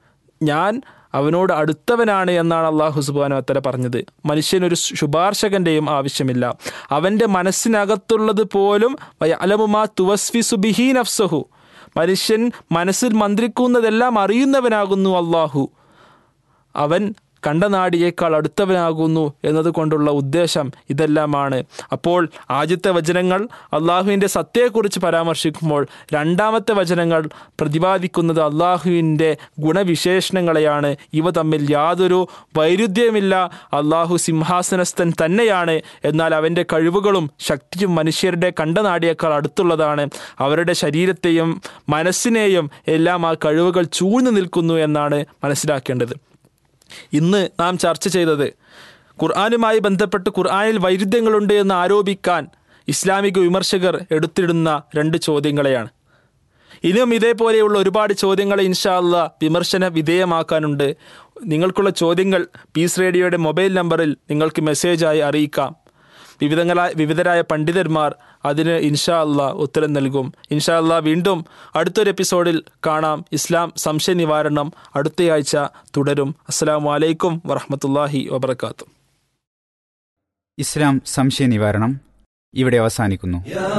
ഞാൻ അവനോട് അടുത്തവനാണ് എന്നാണ് അള്ളാഹു സുബാനോ അത്തര പറഞ്ഞത് മനുഷ്യനൊരു ശുപാർശകന്റെയും ആവശ്യമില്ല അവൻ്റെ മനസ്സിനകത്തുള്ളത് പോലും അലമുമാ തുവസ്ഫി സുബിഹി നഫ്സഹു മനുഷ്യൻ മനസ്സിൽ മന്ത്രിക്കുന്നതെല്ലാം അറിയുന്നവനാകുന്നു അള്ളാഹു അവൻ കണ്ടനാടിയേക്കാൾ അടുത്തവനാകുന്നു എന്നതുകൊണ്ടുള്ള ഉദ്ദേശം ഇതെല്ലാമാണ് അപ്പോൾ ആദ്യത്തെ വചനങ്ങൾ അള്ളാഹുവിൻ്റെ സത്യയെക്കുറിച്ച് പരാമർശിക്കുമ്പോൾ രണ്ടാമത്തെ വചനങ്ങൾ പ്രതിപാദിക്കുന്നത് അള്ളാഹുവിൻ്റെ ഗുണവിശേഷണങ്ങളെയാണ് ഇവ തമ്മിൽ യാതൊരു വൈരുദ്ധ്യമില്ല അള്ളാഹു സിംഹാസനസ്ഥൻ തന്നെയാണ് എന്നാൽ അവൻ്റെ കഴിവുകളും ശക്തിയും മനുഷ്യരുടെ കണ്ടനാടിയേക്കാൾ അടുത്തുള്ളതാണ് അവരുടെ ശരീരത്തെയും മനസ്സിനെയും എല്ലാം ആ കഴിവുകൾ ചൂഴ്ന്നു നിൽക്കുന്നു എന്നാണ് മനസ്സിലാക്കേണ്ടത് ഇന്ന് നാം ചർച്ച ചെയ്തത് ഖുർആാനുമായി ബന്ധപ്പെട്ട് ഖുർആാനിൽ വൈരുദ്ധ്യങ്ങളുണ്ട് എന്ന് ആരോപിക്കാൻ ഇസ്ലാമിക വിമർശകർ എടുത്തിടുന്ന രണ്ട് ചോദ്യങ്ങളെയാണ് ഇനിയും ഇതേപോലെയുള്ള ഒരുപാട് ചോദ്യങ്ങളെ ഇൻഷാല്ല വിമർശന വിധേയമാക്കാനുണ്ട് നിങ്ങൾക്കുള്ള ചോദ്യങ്ങൾ പീസ് റേഡിയോയുടെ മൊബൈൽ നമ്പറിൽ നിങ്ങൾക്ക് മെസ്സേജായി അറിയിക്കാം വിവിധങ്ങളായ വിവിധരായ പണ്ഡിതന്മാർ അതിന് ഇൻഷാ അല്ലാ ഉത്തരം നൽകും ഇൻഷാ അല്ലാ വീണ്ടും അടുത്തൊരു എപ്പിസോഡിൽ കാണാം ഇസ്ലാം സംശയ നിവാരണം അടുത്തയാഴ്ച തുടരും അസ്സാം വലൈക്കും വറഹമത്തല്ലാഹി വബർക്കാത്തു ഇസ്ലാം സംശയ നിവാരണം ഇവിടെ അവസാനിക്കുന്നു